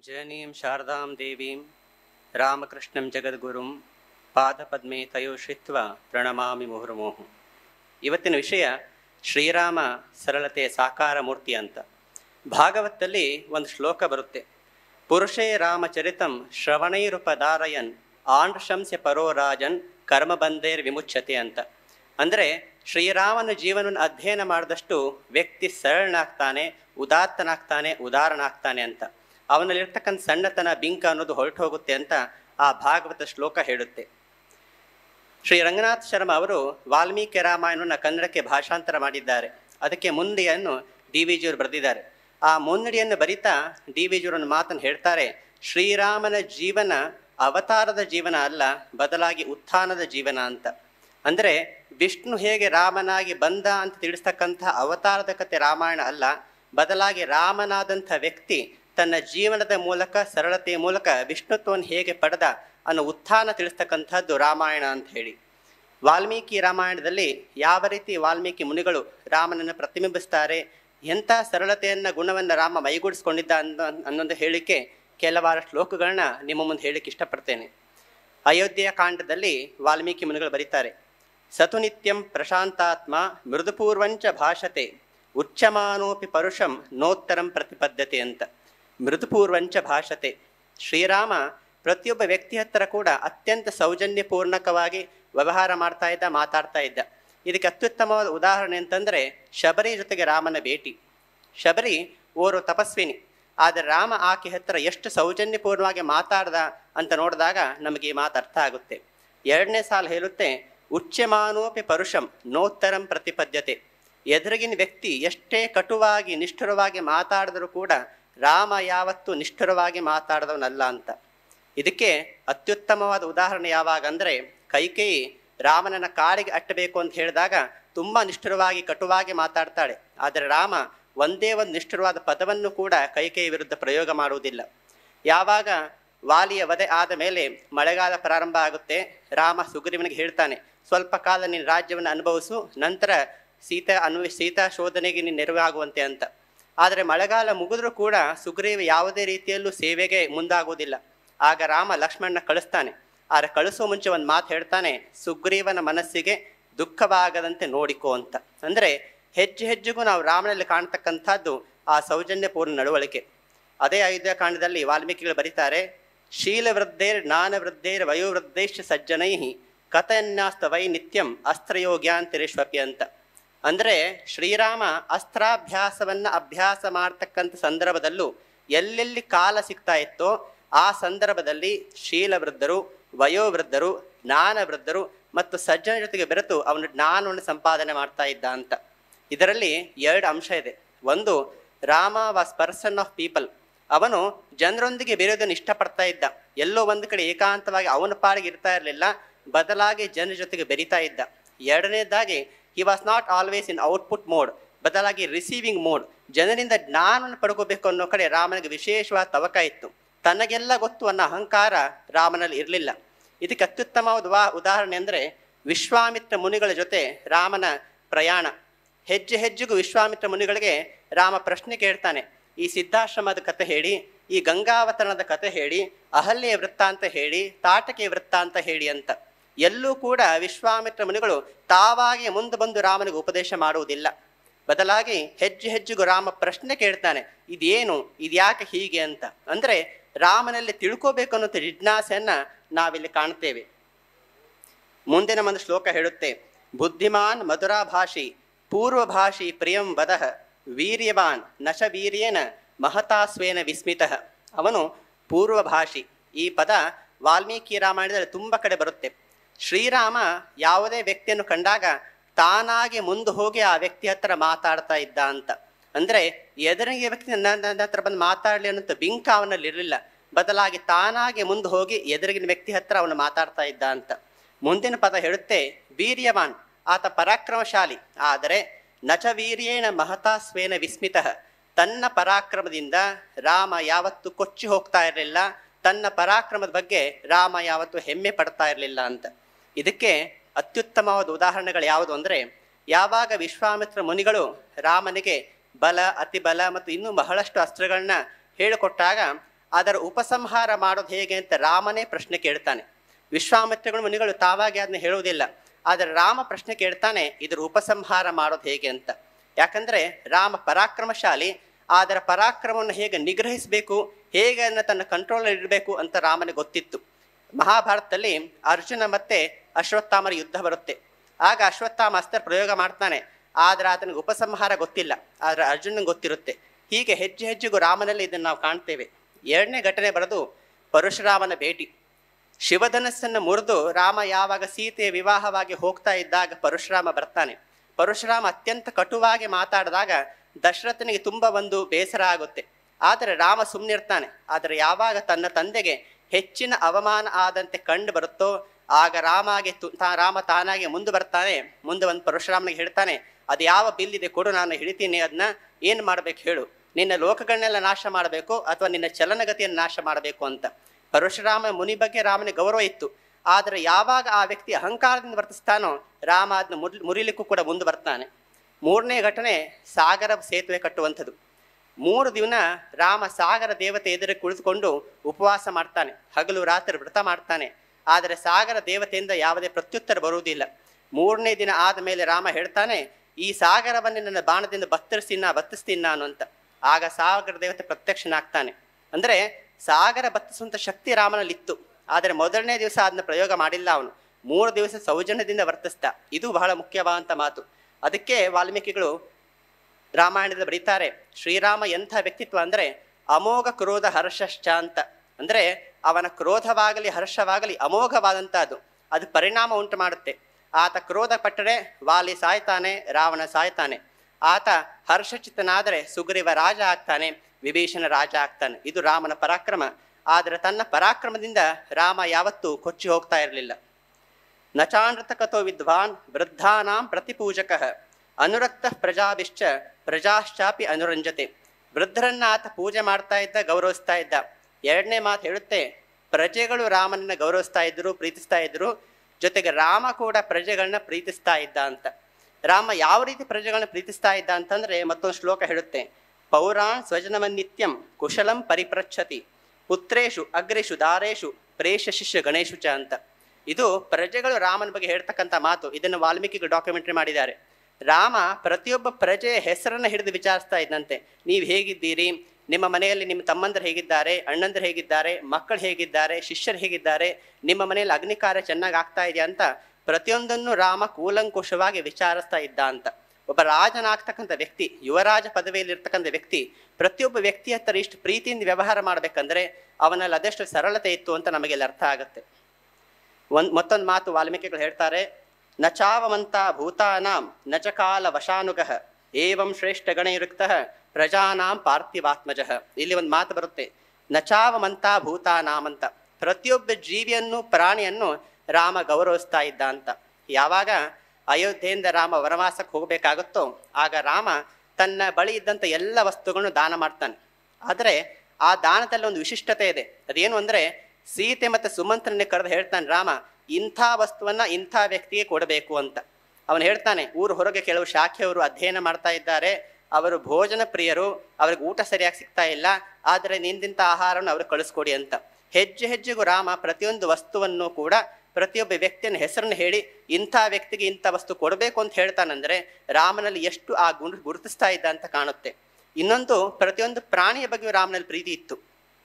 ಜನನೀಂ ಶಾರದಾಂ ದೇವೀಂ ರಾಮಕೃಷ್ಣಂ ಜಗದ್ಗುರುಂ ಪಾದಪದ್ಮೆ ತಯೋಷಿತ್ವ ಪ್ರಣಮಾಮಿ ಮುಹುರ್ಮುಹು ಇವತ್ತಿನ ವಿಷಯ ಶ್ರೀರಾಮ ಸರಳತೆ ಸಾಕಾರ ಮೂರ್ತಿ ಅಂತ ಭಾಗವತದಲ್ಲಿ ಒಂದು ಶ್ಲೋಕ ಬರುತ್ತೆ ಪುರುಷೇ ರಾಮಚರಿತಂ ಶ್ರವಣೈರುಪದಾರಯನ್ ಆಂಡ್ಶಂಸ್ಯ ಪರೋ ರಾಜನ್ ಕರ್ಮಬಂಧೇರ್ ವಿಮುಚ್ಯತೆ ಅಂತ ಅಂದರೆ ಶ್ರೀರಾಮನ ಜೀವನವನ್ನು ಅಧ್ಯಯನ ಮಾಡಿದಷ್ಟು ವ್ಯಕ್ತಿ ಸರಳನಾಗ್ತಾನೆ ಉದಾತ್ತನಾಗ್ತಾನೆ ಉದಾರನಾಗ್ತಾನೆ ಅಂತ ಅವನಲ್ಲಿರ್ತಕ್ಕಂಥ ಸಣ್ಣತನ ಬಿಂಕ ಅನ್ನೋದು ಹೊರಟು ಹೋಗುತ್ತೆ ಅಂತ ಆ ಭಾಗವತ ಶ್ಲೋಕ ಹೇಳುತ್ತೆ ಶ್ರೀ ರಂಗನಾಥ್ ಶರ್ಮ ಅವರು ವಾಲ್ಮೀಕಿ ರಾಮಾಯಣವನ್ನು ಕನ್ನಡಕ್ಕೆ ಭಾಷಾಂತರ ಮಾಡಿದ್ದಾರೆ ಅದಕ್ಕೆ ಮುನ್ನುಡಿಯನ್ನು ಡಿ ವಿ ಜಿಯವರು ಬರೆದಿದ್ದಾರೆ ಆ ಮುನ್ನುಡಿಯನ್ನು ಬರಿತಾ ಡಿ ವಿ ಜಿಯವರನ್ನು ಮಾತನ್ನು ಹೇಳ್ತಾರೆ ಶ್ರೀರಾಮನ ಜೀವನ ಅವತಾರದ ಜೀವನ ಅಲ್ಲ ಬದಲಾಗಿ ಉತ್ಥಾನದ ಜೀವನ ಅಂತ ಅಂದರೆ ವಿಷ್ಣು ಹೇಗೆ ರಾಮನಾಗಿ ಬಂದ ಅಂತ ತಿಳಿಸ್ತಕ್ಕಂಥ ಅವತಾರದ ಕತೆ ರಾಮಾಯಣ ಅಲ್ಲ ಬದಲಾಗಿ ರಾಮನಾದಂಥ ವ್ಯಕ್ತಿ ತನ್ನ ಜೀವನದ ಮೂಲಕ ಸರಳತೆಯ ಮೂಲಕ ವಿಷ್ಣುತ್ವವನ್ನು ಹೇಗೆ ಪಡೆದ ಅನ್ನೋ ಉತ್ಥಾನ ತಿಳಿಸ್ತಕ್ಕಂಥದ್ದು ರಾಮಾಯಣ ಅಂತ ಹೇಳಿ ವಾಲ್ಮೀಕಿ ರಾಮಾಯಣದಲ್ಲಿ ಯಾವ ರೀತಿ ವಾಲ್ಮೀಕಿ ಮುನಿಗಳು ರಾಮನನ್ನು ಪ್ರತಿಬಿಂಬಿಸ್ತಾರೆ ಎಂಥ ಸರಳತೆಯನ್ನ ಗುಣವನ್ನು ರಾಮ ಮೈಗೂಡಿಸ್ಕೊಂಡಿದ್ದ ಅನ್ನೋ ಅನ್ನೊಂದು ಹೇಳಿಕೆ ಕೆಲವಾರು ಶ್ಲೋಕಗಳನ್ನ ನಿಮ್ಮ ಮುಂದೆ ಹೇಳಿಕ್ಕೆ ಇಷ್ಟಪಡ್ತೇನೆ ಅಯೋಧ್ಯೆಯ ಕಾಂಡದಲ್ಲಿ ವಾಲ್ಮೀಕಿ ಮುನಿಗಳು ಬರೀತಾರೆ ಸತುನಿತ್ಯಂ ಪ್ರಶಾಂತಾತ್ಮ ಮೃದುಪೂರ್ವಂಚ ಭಾಷತೆ ಉಚ್ಚಮಾನೋಪಿ ಪರುಷಂ ನೋತ್ತರಂ ಪ್ರತಿಪದ್ಧತೆ ಅಂತ ಮೃದುಪೂರ್ವಂಚ ಭಾಷತೆ ಶ್ರೀರಾಮ ಪ್ರತಿಯೊಬ್ಬ ವ್ಯಕ್ತಿ ಹತ್ತಿರ ಕೂಡ ಅತ್ಯಂತ ಸೌಜನ್ಯಪೂರ್ಣಕವಾಗಿ ವ್ಯವಹಾರ ಮಾಡ್ತಾ ಇದ್ದ ಮಾತಾಡ್ತಾ ಇದ್ದ ಇದಕ್ಕೆ ಅತ್ಯುತ್ತಮವಾದ ಉದಾಹರಣೆ ಅಂತಂದರೆ ಶಬರಿ ಜೊತೆಗೆ ರಾಮನ ಭೇಟಿ ಶಬರಿ ಓರ್ವ ತಪಸ್ವಿನಿ ಆದರೆ ರಾಮ ಆಕೆ ಹತ್ತಿರ ಎಷ್ಟು ಸೌಜನ್ಯಪೂರ್ಣವಾಗಿ ಮಾತಾಡ್ದ ಅಂತ ನೋಡಿದಾಗ ನಮಗೆ ಈ ಮಾತು ಅರ್ಥ ಆಗುತ್ತೆ ಎರಡನೇ ಸಾಲು ಹೇಳುತ್ತೆ ಉಚ್ಯಮಾನೋಪಿ ಪರುಷಂ ನೋತ್ತರಂ ಪ್ರತಿಪದ್ಯತೆ ಎದುರಿಗಿನ ವ್ಯಕ್ತಿ ಎಷ್ಟೇ ಕಟುವಾಗಿ ನಿಷ್ಠುರವಾಗಿ ಮಾತಾಡಿದರೂ ಕೂಡ ರಾಮ ಯಾವತ್ತೂ ನಿಷ್ಠುರವಾಗಿ ಮಾತಾಡದವನಲ್ಲ ಅಂತ ಇದಕ್ಕೆ ಅತ್ಯುತ್ತಮವಾದ ಉದಾಹರಣೆ ಯಾವಾಗ ಅಂದರೆ ಕೈಕೇಯಿ ರಾಮನನ್ನ ಕಾಡಿಗೆ ಅಟ್ಟಬೇಕು ಅಂತ ಹೇಳಿದಾಗ ತುಂಬ ನಿಷ್ಠುರವಾಗಿ ಕಟುವಾಗಿ ಮಾತಾಡ್ತಾಳೆ ಆದರೆ ರಾಮ ಒಂದೇ ಒಂದು ನಿಷ್ಠುರವಾದ ಪದವನ್ನು ಕೂಡ ಕೈಕೇಯಿ ವಿರುದ್ಧ ಪ್ರಯೋಗ ಮಾಡುವುದಿಲ್ಲ ಯಾವಾಗ ವಾಲಿಯ ವಧೆ ಆದ ಮೇಲೆ ಮಳೆಗಾಲ ಪ್ರಾರಂಭ ಆಗುತ್ತೆ ರಾಮ ಸುಗ್ರೀವನಿಗೆ ಹೇಳ್ತಾನೆ ಸ್ವಲ್ಪ ಕಾಲ ನೀನು ರಾಜ್ಯವನ್ನು ಅನುಭವಿಸು ನಂತರ ಸೀತಾ ಅನ್ವ ಸೀತಾ ಶೋಧನೆಗೆ ನೀನು ನೆರವಾಗುವಂತೆ ಅಂತ ಆದರೆ ಮಳೆಗಾಲ ಮುಗಿದ್ರೂ ಕೂಡ ಸುಗ್ರೀವ ಯಾವುದೇ ರೀತಿಯಲ್ಲೂ ಸೇವೆಗೆ ಮುಂದಾಗುವುದಿಲ್ಲ ಆಗ ರಾಮ ಲಕ್ಷ್ಮಣನ ಕಳಿಸ್ತಾನೆ ಆದರೆ ಕಳಿಸುವ ಮುಂಚೆ ಒಂದು ಮಾತು ಹೇಳ್ತಾನೆ ಸುಗ್ರೀವನ ಮನಸ್ಸಿಗೆ ದುಃಖವಾಗದಂತೆ ನೋಡಿಕೋ ಅಂತ ಅಂದರೆ ಹೆಜ್ಜೆ ಹೆಜ್ಜೆಗೂ ನಾವು ರಾಮನಲ್ಲಿ ಕಾಣ್ತಕ್ಕಂಥದ್ದು ಆ ಸೌಜನ್ಯಪೂರ್ಣ ನಡವಳಿಕೆ ಅದೇ ಅಯೋಧ್ಯ ಕಾಂಡದಲ್ಲಿ ವಾಲ್ಮೀಕಿಗಳು ಬರೀತಾರೆ ಶೀಲವೃದ್ಧೇರ್ ಜ್ಞಾನವೃದ್ಧೇರ್ ವಯೋವೃದ್ಧೇಶ್ ಸಜ್ಜನೈ ಕಥನ್ಯಾಸ್ತ ವೈ ನಿತ್ಯಂ ಅಸ್ತ್ರಯೋಗ್ಯಾಂತಿರೇಶ್ವಪಿ ಅಂತ ಅಂದರೆ ಶ್ರೀರಾಮ ಅಸ್ತ್ರಾಭ್ಯಾಸವನ್ನು ಅಭ್ಯಾಸ ಮಾಡ್ತಕ್ಕಂಥ ಸಂದರ್ಭದಲ್ಲೂ ಎಲ್ಲೆಲ್ಲಿ ಕಾಲ ಸಿಗ್ತಾ ಇತ್ತೋ ಆ ಸಂದರ್ಭದಲ್ಲಿ ಶೀಲವೃದ್ಧರು ವಯೋವೃದ್ಧರು ಜ್ಞಾನವೃದ್ಧರು ಮತ್ತು ಸಜ್ಜನ ಜೊತೆಗೆ ಬೆರೆತು ಅವನು ಜ್ಞಾನವನ್ನು ಸಂಪಾದನೆ ಮಾಡ್ತಾ ಇದ್ದ ಅಂತ ಇದರಲ್ಲಿ ಎರಡು ಅಂಶ ಇದೆ ಒಂದು Rama was person of people ಅವನು ಜನರೊಂದಿಗೆ ಬೆರೆಯೋದನ್ನು ಇಷ್ಟಪಡ್ತಾ ಇದ್ದ ಎಲ್ಲೋ ಒಂದು ಕಡೆ ಏಕಾಂತವಾಗಿ ಅವನ ಪಾಡಿಗೆ ಇರ್ತಾ ಇರಲಿಲ್ಲ ಬದಲಾಗಿ ಜನರ ಜೊತೆಗೆ ಬೆರೀತಾ ಇದ್ದ ಎರಡನೇದಾಗಿ he was not always in output mode ಬದಲಾಗಿ ರಿಸೀವಿಂಗ್ ಮೋಡ್ ಜನರಿಂದ ಜ್ಞಾನವನ್ನು ಪಡ್ಕೋಬೇಕು ಅನ್ನೋ ಕಡೆ ರಾಮನಿಗೆ ವಿಶೇಷವಾದ ತವಕ ಇತ್ತು ತನಗೆಲ್ಲ ಗೊತ್ತು ಅನ್ನೋ ಅಹಂಕಾರ ರಾಮನಲ್ಲಿ ಇರಲಿಲ್ಲ ಇದಕ್ಕೆ ಅತ್ಯುತ್ತಮವಾದ ವಾ ಉದಾಹರಣೆ ಅಂದರೆ ವಿಶ್ವಾಮಿತ್ರ ಮುನಿಗಳ ಜೊತೆ ರಾಮನ ಪ್ರಯಾಣ ಹೆಜ್ಜೆ ಹೆಜ್ಜೆಗೂ ವಿಶ್ವಾಮಿತ್ರ ಮುನಿಗಳಿಗೆ ರಾಮ ಪ್ರಶ್ನೆ ಕೇಳ್ತಾನೆ ಈ ಸಿದ್ಧಾಶ್ರಮದ ಕಥೆ ಹೇಳಿ ಈ ಗಂಗಾವತರಣದ ಕಥೆ ಹೇಳಿ ಅಹಲ್ಯ ವೃತ್ತಾಂತ ಹೇಳಿ ತಾಟಕೆ ವೃತ್ತಾಂತ ಹೇಳಿ ಅಂತ ಎಲ್ಲೂ ಕೂಡ ವಿಶ್ವಾಮಿತ್ರ ಮುನಿಗಳು ತಾವಾಗಿ ಮುಂದೆ ಬಂದು ರಾಮನಿಗೆ ಉಪದೇಶ ಮಾಡುವುದಿಲ್ಲ ಬದಲಾಗಿ ಹೆಜ್ಜೆ ಹೆಜ್ಜೆಗೂ ರಾಮ ಪ್ರಶ್ನೆ ಕೇಳ್ತಾನೆ ಇದೇನು ಇದ್ಯಾಕೆ ಹೀಗೆ ಅಂತ ಅಂದರೆ ರಾಮನಲ್ಲಿ ತಿಳ್ಕೋಬೇಕು ಅನ್ನೋ ಜಿಜ್ಞಾಸೆಯನ್ನ ನಾವಿಲ್ಲಿ ಕಾಣ್ತೇವೆ ಮುಂದಿನ ಒಂದು ಶ್ಲೋಕ ಹೇಳುತ್ತೆ ಬುದ್ಧಿಮಾನ್ ಮಧುರಾಭಾಷಿ ಪೂರ್ವಭಾಷಿ ಪ್ರಿಯಂ ವದಃ ವೀರ್ಯವಾನ್ ನಶ ವೀರ್ಯೇನ ಮಹತಾಸ್ವೇನ ವಿಸ್ಮಿತ ಅವನು ಪೂರ್ವಭಾಷಿ ಈ ಪದ ವಾಲ್ಮೀಕಿ ರಾಮಾಯಣದಲ್ಲಿ ತುಂಬ ಕಡೆ ಬರುತ್ತೆ ಶ್ರೀರಾಮ ಯಾವುದೇ ವ್ಯಕ್ತಿಯನ್ನು ಕಂಡಾಗ ತಾನಾಗಿ ಮುಂದೆ ಹೋಗಿ ಆ ವ್ಯಕ್ತಿ ಹತ್ರ ಮಾತಾಡ್ತಾ ಇದ್ದ ಅಂತ ಅಂದರೆ ಎದುರಿಗೆ ವ್ಯಕ್ತಿ ನನ್ನ ಹತ್ರ ಬಂದು ಮಾತಾಡಲಿ ಅನ್ನೋಂಥ ಬಿಂಕ ಅವನಲ್ಲಿ ಇರಲಿಲ್ಲ ಬದಲಾಗಿ ತಾನಾಗಿ ಮುಂದೆ ಹೋಗಿ ಎದುರಿಗಿನ ವ್ಯಕ್ತಿ ಹತ್ರ ಅವನು ಮಾತಾಡ್ತಾ ಇದ್ದ ಅಂತ ಮುಂದಿನ ಪದ ಹೇಳುತ್ತೆ ವೀರ್ಯವಾನ್ ಆತ ಪರಾಕ್ರಮಶಾಲಿ ಆದರೆ ನಚ ವೀರ್ಯೇಣ ಮಹತಾಸ್ವೇನ ವಿಸ್ಮಿತ ತನ್ನ ಪರಾಕ್ರಮದಿಂದ ರಾಮ ಯಾವತ್ತು ಕೊಚ್ಚಿ ಹೋಗ್ತಾ ಇರಲಿಲ್ಲ ತನ್ನ ಪರಾಕ್ರಮದ ಬಗ್ಗೆ ರಾಮ ಯಾವತ್ತು ಹೆಮ್ಮೆ ಪಡ್ತಾ ಇರಲಿಲ್ಲ ಅಂತ ಇದಕ್ಕೆ ಅತ್ಯುತ್ತಮವಾದ ಉದಾಹರಣೆಗಳು ಯಾವುದು ಅಂದರೆ ಯಾವಾಗ ವಿಶ್ವಾಮಿತ್ರ ಮುನಿಗಳು ರಾಮನಿಗೆ ಬಲ ಅತಿಬಲ ಮತ್ತು ಇನ್ನೂ ಬಹಳಷ್ಟು ಅಸ್ತ್ರಗಳನ್ನ ಹೇಳಿಕೊಟ್ಟಾಗ ಅದರ ಉಪಸಂಹಾರ ಮಾಡೋದು ಹೇಗೆ ಅಂತ ರಾಮನೇ ಪ್ರಶ್ನೆ ಕೇಳ್ತಾನೆ ವಿಶ್ವಾಮಿತ್ರಗಳು ಮುನಿಗಳು ತಾವಾಗಿ ಅದನ್ನ ಹೇಳುವುದಿಲ್ಲ ಆದರೆ ರಾಮ ಪ್ರಶ್ನೆ ಕೇಳ್ತಾನೆ ಇದರ ಉಪಸಂಹಾರ ಮಾಡೋದು ಹೇಗೆ ಅಂತ ಯಾಕಂದ್ರೆ ರಾಮ ಪರಾಕ್ರಮಶಾಲಿ ಅದರ ಪರಾಕ್ರಮವನ್ನು ಹೇಗೆ ನಿಗ್ರಹಿಸಬೇಕು ಹೇಗೆ ಅದನ್ನ ತನ್ನ ಕಂಟ್ರೋಲ್ ಇಡಬೇಕು ಅಂತ ರಾಮನಿಗೆ ಗೊತ್ತಿತ್ತು ಮಹಾಭಾರತದಲ್ಲಿ ಅರ್ಜುನ ಮತ್ತೆ ಅಶ್ವತ್ಥಾಮರ ಯುದ್ಧ ಬರುತ್ತೆ ಆಗ ಅಶ್ವತ್ಥಾಮ ಅಸ್ತ್ರ ಪ್ರಯೋಗ ಮಾಡ್ತಾನೆ ಆದ್ರೆ ಆತನಿಗೆ ಉಪಸಂಹಾರ ಗೊತ್ತಿಲ್ಲ ಆದ್ರೆ ಅರ್ಜುನನಿಗೆ ಗೊತ್ತಿರುತ್ತೆ ಹೀಗೆ ಹೆಜ್ಜೆ ಹೆಜ್ಜೆಗೂ ರಾಮನಲ್ಲಿ ಇದನ್ನು ನಾವು ಕಾಣ್ತೇವೆ ಎರಡನೇ ಘಟನೆ ಬರೋದು ಪರಶುರಾಮನ ಭೇಟಿ ಶಿವಧನಸ್ಸನ್ನು ಮುರಿದು ರಾಮ ಯಾವಾಗ ಸೀತೆ ವಿವಾಹವಾಗಿ ಹೋಗ್ತಾ ಇದ್ದಾಗ ಪರಶುರಾಮ ಬರ್ತಾನೆ ಪರಶುರಾಮ ಅತ್ಯಂತ ಕಟುವಾಗಿ ಮಾತಾಡಿದಾಗ ದಶರಥನಿಗೆ ತುಂಬಾ ಒಂದು ಬೇಸರ ಆಗುತ್ತೆ ಆದರೆ ರಾಮ ಸುಮ್ಮನಿರ್ತಾನೆ ಆದರೆ ಯಾವಾಗ ತನ್ನ ತಂದೆಗೆ ಹೆಚ್ಚಿನ ಅವಮಾನ ಆದಂತೆ ಕಂಡು ಬರುತ್ತೋ ಆಗ ರಾಮಗೆ ತು- ತಾ ರಾಮ ತಾನಾಗಿ ಮುಂದೆ ಬರ್ತಾನೆ ಮುಂದೆ ಒಂದು ಪರಶುರಾಮನಿಗೆ ಹೇಳ್ತಾನೆ ಅದು ಯಾವ ಬಿಲ್ಲಿದೆ ಕೊಡು ನಾನು ಹಿಡಿತೀನಿ ಅದನ್ನ ಏನು ಮಾಡ್ಬೇಕು ಹೇಳು ನಿನ್ನ ಲೋಕಗಳನ್ನೆಲ್ಲ ನಾಶ ಮಾಡಬೇಕು ಅಥವಾ ನಿನ್ನ ಚಲನಗತಿಯನ್ನು ನಾಶ ಮಾಡಬೇಕು ಅಂತ ಪರಶುರಾಮ ಮುನಿ ಬಗ್ಗೆ ರಾಮನಿಗೆ ಗೌರವ ಇತ್ತು ಆದರೆ ಯಾವಾಗ ಆ ವ್ಯಕ್ತಿ ಅಹಂಕಾರದಿಂದ ವರ್ತಿಸ್ತಾನೋ ರಾಮ ಅದನ್ನ ಮುರಿ ಮುರಿಲಿಕ್ಕೂ ಕೂಡ ಮುಂದೆ ಬರ್ತಾನೆ ಮೂರನೇ ಘಟನೆ ಸಾಗರ ಸೇತುವೆ ಕಟ್ಟುವಂಥದ್ದು ಮೂರು ದಿನ ರಾಮ ಸಾಗರ ದೇವತೆ ಎದುರು ಕುಳಿತುಕೊಂಡು ಉಪವಾಸ ಮಾಡ್ತಾನೆ ಹಗಲು ರಾತ್ರಿ ವ್ರತ ಮಾಡ್ತಾನೆ ಆದರೆ ಸಾಗರ ದೇವತೆಯಿಂದ ಯಾವುದೇ ಪ್ರತ್ಯುತ್ತರ ಬರುವುದಿಲ್ಲ ಮೂರನೇ ದಿನ ಆದ ಮೇಲೆ ರಾಮ ಹೇಳ್ತಾನೆ ಈ ಸಾಗರವನ್ನೇ ನನ್ನ ಬಾಣದಿಂದ ಬತ್ತರಿಸಿ ನಾ ಬತ್ತಿಸ್ತೀನಿ ನಾನು ಅಂತ ಆಗ ಸಾಗರ ದೇವತೆ ಪ್ರತ್ಯಕ್ಷನಾಗ್ತಾನೆ ಅಂದ್ರೆ ಸಾಗರ ಬತ್ತಿಸುವಂತ ಶಕ್ತಿ ರಾಮನಲ್ಲಿತ್ತು ಆದರೆ ಮೊದಲನೇ ದಿವಸ ಅದನ್ನ ಪ್ರಯೋಗ ಮಾಡಿಲ್ಲ ಅವನು ಮೂರು ದಿವಸ ಸೌಜನ್ಯದಿಂದ ವರ್ತಿಸ್ತಾ ಇದು ಬಹಳ ಮುಖ್ಯವಾದಂತ ಮಾತು ಅದಕ್ಕೆ ವಾಲ್ಮೀಕಿಗಳು ರಾಮಾಯಣದಲ್ಲಿ ಬರೀತಾರೆ ಶ್ರೀರಾಮ ಎಂಥ ವ್ಯಕ್ತಿತ್ವ ಅಂದ್ರೆ ಅಮೋಘ ಕ್ರೋಧ ಹರ್ಷಶ್ಚ ಅಂತ ಅಂದ್ರೆ ಅವನ ಕ್ರೋಧವಾಗಲಿ ಹರ್ಷವಾಗಲಿ ಅಮೋಘವಾದಂತಹದ್ದು ಅದು ಪರಿಣಾಮ ಉಂಟು ಮಾಡುತ್ತೆ ಆತ ಕ್ರೋಧ ಪಟ್ಟರೆ ವಾಲಿ ಸಾಯ್ತಾನೆ ರಾವಣ ಸಾಯ್ತಾನೆ ಆತ ಹರ್ಷಚಿತ್ತನಾದರೆ ಸುಗ್ರೀವ ರಾಜ ಆಗ್ತಾನೆ ವಿಭೀಷಣ ರಾಜ ಆಗ್ತಾನೆ ಇದು ರಾಮನ ಪರಾಕ್ರಮ ಆದರೆ ತನ್ನ ಪರಾಕ್ರಮದಿಂದ ರಾಮ ಯಾವತ್ತೂ ಕೊಚ್ಚಿ ಹೋಗ್ತಾ ಇರಲಿಲ್ಲ ನಚಾನೃತಕಥೋ ವಿದ್ವಾನ್ ವೃದ್ಧಾನಾಂ ಪ್ರತಿಪೂಜಕ ಅನುರಕ್ತ ಪ್ರಜಾಭಿಶ್ಚ ಪ್ರಜಾಶ್ಚಾಪಿ ಅನುರಂಜತೆ ವೃದ್ಧರನ್ನ ಆತ ಪೂಜೆ ಮಾಡ್ತಾ ಇದ್ದ ಗೌರವಿಸ್ತಾ ಇದ್ದ ಎರಡನೇ ಮಾತು ಹೇಳುತ್ತೆ ಪ್ರಜೆಗಳು ರಾಮನನ್ನ ಗೌರವಿಸ್ತಾ ಇದ್ರು ಪ್ರೀತಿಸ್ತಾ ಇದ್ರು ಜೊತೆಗೆ ರಾಮ ಕೂಡ ಪ್ರಜೆಗಳನ್ನ ಪ್ರೀತಿಸ್ತಾ ಇದ್ದ ಅಂತ ರಾಮ ಯಾವ ರೀತಿ ಪ್ರಜೆಗಳನ್ನ ಪ್ರೀತಿಸ್ತಾ ಇದ್ದ ಅಂತಂದ್ರೆ ಮತ್ತೊಂದು ಶ್ಲೋಕ ಹೇಳುತ್ತೆ ಪೌರಾಣ್ ಸ್ವಜನಮನ್ನಿತ್ಯಂ ಕುಶಲಂ ಪರಿಪ್ರಚ್ಛತಿ ಪುತ್ರೇಶು ಅಗ್ರೇಶು ದಾರೇಶು ಪ್ರೇಷ ಶಿಷ್ಯ ಗಣೇಶು ಚ ಅಂತ ಇದು ಪ್ರಜೆಗಳು ರಾಮನ ಬಗ್ಗೆ ಹೇಳ್ತಕ್ಕಂಥ ಮಾತು ಇದನ್ನು ವಾಲ್ಮೀಕಿಗಳು ಡಾಕ್ಯುಮೆಂಟ್ರಿ ಮಾಡಿದ್ದಾರೆ ರಾಮ ಪ್ರತಿಯೊಬ್ಬ ಪ್ರಜೆಯ ಹೆಸರನ್ನ ಹಿಡಿದು ವಿಚಾರಿಸ್ತಾ ಇದ್ದಂತೆ ನೀವು ಹೇಗಿದ್ದೀರಿ ನಿಮ್ಮ ಮನೆಯಲ್ಲಿ ನಿಮ್ಮ ತಮ್ಮಂದರು ಹೇಗಿದ್ದಾರೆ ಅಣ್ಣಂದರು ಹೇಗಿದ್ದಾರೆ ಮಕ್ಕಳು ಹೇಗಿದ್ದಾರೆ ಶಿಷ್ಯರು ಹೇಗಿದ್ದಾರೆ ನಿಮ್ಮ ಮನೆಯಲ್ಲಿ ಅಗ್ನಿ ಕಾರ್ಯ ಚೆನ್ನಾಗಿ ಆಗ್ತಾ ಇದೆಯಾ ಅಂತ ಪ್ರತಿಯೊಂದನ್ನು ರಾಮ ಕೂಲಂಕುಷವಾಗಿ ವಿಚಾರಿಸ್ತಾ ಇದ್ದ ಅಂತ ಒಬ್ಬ ರಾಜನಾಗ್ತಕ್ಕಂಥ ವ್ಯಕ್ತಿ ಯುವರಾಜ ಪದವಿಯಲ್ಲಿ ಇರ್ತಕ್ಕಂಥ ವ್ಯಕ್ತಿ ಪ್ರತಿಯೊಬ್ಬ ವ್ಯಕ್ತಿ ಹತ್ತಿರ ಇಷ್ಟು ಪ್ರೀತಿಯಿಂದ ವ್ಯವಹಾರ ಮಾಡಬೇಕಂದ್ರೆ ಅವನಲ್ಲಿ ಅದೆಷ್ಟು ಸರಳತೆ ಇತ್ತು ಅಂತ ನಮಗೆಲ್ಲ ಅರ್ಥ ಆಗುತ್ತೆ ಒಂದ್ ಮತ್ತೊಂದು ಮಾತು ವಾಲ್ಮೀಕಿಗಳು ಹೇಳ್ತಾರೆ ನ ಚಾವಮಂತ ಭೂತಾನಾಂ ನ ಚ ಕಾಲ ವಶಾನುಗಃ ಏವಂ ಶ್ರೇಷ್ಠ ಗಣಯುಕ್ತ ಪ್ರಜಾನಾಂ ಪಾರ್ಥಿವಾತ್ಮಜ ಇಲ್ಲಿ ಒಂದು ಮಾತು ಬರುತ್ತೆ ನ ಚಾವಮಂತ ಭೂತಾನಾಂ ಅಂತ ಪ್ರತಿಯೊಬ್ಬ ಜೀವಿಯನ್ನು ಪ್ರಾಣಿಯನ್ನು ರಾಮ ಗೌರವಿಸ್ತಾ ಇದ್ದ ಅಂತ ಯಾವಾಗ ಅಯೋಧ್ಯೆಯಿಂದ ರಾಮ ವನವಾಸಕ್ಕೆ ಹೋಗಬೇಕಾಗುತ್ತೋ ಆಗ ರಾಮ ತನ್ನ ಬಳಿ ಇದ್ದಂಥ ಎಲ್ಲ ವಸ್ತುಗಳನ್ನು ದಾನ ಮಾಡ್ತಾನೆ ಆದರೆ ಆ ದಾನದಲ್ಲಿ ಒಂದು ವಿಶಿಷ್ಟತೆ ಇದೆ ಅದೇನು ಅಂದ್ರೆ ಸೀತೆ ಮತ್ತೆ ಸುಮಂತ್ರನ್ನೇ ಕರೆದು ಹೇಳ್ತಾನೆ ರಾಮ ಇಂಥ ವಸ್ತುವನ್ನ ಇಂಥ ವ್ಯಕ್ತಿಗೆ ಕೊಡಬೇಕು ಅಂತ ಅವನು ಹೇಳ್ತಾನೆ ಊರು ಹೊರಗೆ ಕೆಲವು ಶಾಖೆಯವರು ಅಧ್ಯಯನ ಮಾಡ್ತಾ ಇದ್ದಾರೆ ಅವರು ಭೋಜನ ಪ್ರಿಯರು ಅವ್ರಿಗೆ ಊಟ ಸರಿಯಾಗಿ ಸಿಗ್ತಾ ಇಲ್ಲ ಆದರೆ ನಿಂದಿಂಥ ಆಹಾರವನ್ನು ಅವ್ರಿಗೆ ಕಳಿಸ್ಕೊಡಿ ಅಂತ ಹೆಜ್ಜೆ ಹೆಜ್ಜೆಗೂ ರಾಮ ಪ್ರತಿಯೊಂದು ವಸ್ತುವನ್ನು ಕೂಡ ಪ್ರತಿಯೊಬ್ಬ ವ್ಯಕ್ತಿಯನ್ನು ಹೆಸರನ್ನು ಹೇಳಿ ಇಂಥ ವ್ಯಕ್ತಿಗೆ ಇಂಥ ವಸ್ತು ಕೊಡಬೇಕು ಅಂತ ಹೇಳ್ತಾನಂದ್ರೆ ರಾಮನಲ್ಲಿ ಎಷ್ಟು ಆ ಗುಣ ಗುರುತಿಸ್ತಾ ಇದ್ದ ಅಂತ ಕಾಣುತ್ತೆ ಇನ್ನೊಂದು ಪ್ರತಿಯೊಂದು ಪ್ರಾಣಿಯ ಬಗ್ಗೆ ರಾಮನಲ್ಲಿ ಪ್ರೀತಿ ಇತ್ತು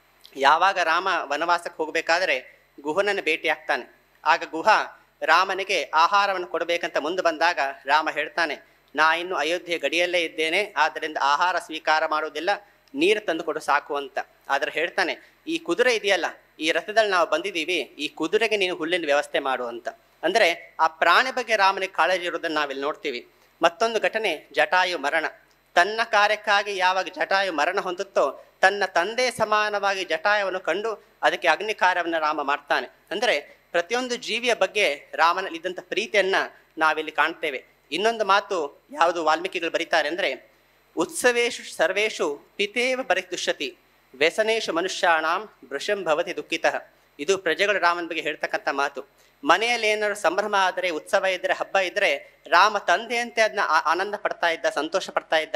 ಯಾವಾಗ ರಾಮ ವನವಾಸಕ್ಕೆ ಹೋಗಬೇಕಾದ್ರೆ ಗುಹನನ್ನು ಭೇಟಿ ಆಗ್ತಾನೆ ಆಗ ಗುಹ ರಾಮನಿಗೆ ಆಹಾರವನ್ನು ಕೊಡಬೇಕಂತ ಮುಂದೆ ಬಂದಾಗ ರಾಮ ಹೇಳ್ತಾನೆ ನಾ ಇನ್ನು ಅಯೋಧ್ಯೆ ಗಡಿಯಲ್ಲೇ ಇದ್ದೇನೆ ಆದ್ದರಿಂದ ಆಹಾರ ಸ್ವೀಕಾರ ಮಾಡುವುದಿಲ್ಲ ನೀರು ತಂದು ಕೊಡು ಸಾಕು ಅಂತ ಆದ್ರೆ ಹೇಳ್ತಾನೆ ಈ ಕುದುರೆ ಇದೆಯಲ್ಲ ಈ ರಥದಲ್ಲಿ ನಾವು ಬಂದಿದ್ದೀವಿ ಈ ಕುದುರೆಗೆ ನೀನು ಹುಲ್ಲಿನ ವ್ಯವಸ್ಥೆ ಮಾಡು ಅಂತ ಅಂದ್ರೆ ಆ ಪ್ರಾಣಿ ಬಗ್ಗೆ ರಾಮನಿಗೆ ಕಾಳಜಿ ಇರೋದನ್ನ ನಾವಿಲ್ಲಿ ನೋಡ್ತೀವಿ ಮತ್ತೊಂದು ಘಟನೆ ಜಟಾಯು ಮರಣ ತನ್ನ ಕಾರ್ಯಕ್ಕಾಗಿ ಯಾವಾಗ ಜಟಾಯು ಮರಣ ಹೊಂದುತ್ತೋ ತನ್ನ ತಂದೆ ಸಮಾನವಾಗಿ ಜಟಾಯುವನ್ನು ಕಂಡು ಅದಕ್ಕೆ ಅಗ್ನಿ ಕಾರ್ಯವನ್ನು ರಾಮ ಮಾಡ್ತಾನೆ ಅಂದ್ರೆ ಪ್ರತಿಯೊಂದು ಜೀವಿಯ ಬಗ್ಗೆ ರಾಮನಲ್ಲಿ ಇದ್ದಂಥ ಪ್ರೀತಿಯನ್ನ ನಾವಿಲ್ಲಿ ಕಾಣ್ತೇವೆ ಇನ್ನೊಂದು ಮಾತು ಯಾವುದು ವಾಲ್ಮೀಕಿಗಳು ಬರೀತಾರೆ ಅಂದ್ರೆ ಉತ್ಸವೇಶು ಸರ್ವೇಷು ಪಿತೇವ ಪರಿತುಷ್ಯತಿ ವ್ಯಸನೇಶು ಮನುಷ್ಯಾಣಾಂ ಭೃಶಂ ಭವತಿ ದುಃಖಿತಃ ಇದು ಪ್ರಜೆಗಳು ರಾಮನ ಬಗ್ಗೆ ಹೇಳ್ತಕ್ಕಂಥ ಮಾತು ಮನೆಯಲ್ಲಿ ಏನಾದ್ರು ಸಂಭ್ರಮ ಆದರೆ ಉತ್ಸವ ಇದ್ರೆ ಹಬ್ಬ ಇದ್ರೆ ರಾಮ ತಂದೆಯಂತೆ ಅದನ್ನ ಆ- ಆನಂದ ಪಡ್ತಾ ಇದ್ದ ಸಂತೋಷ ಪಡ್ತಾ ಇದ್ದ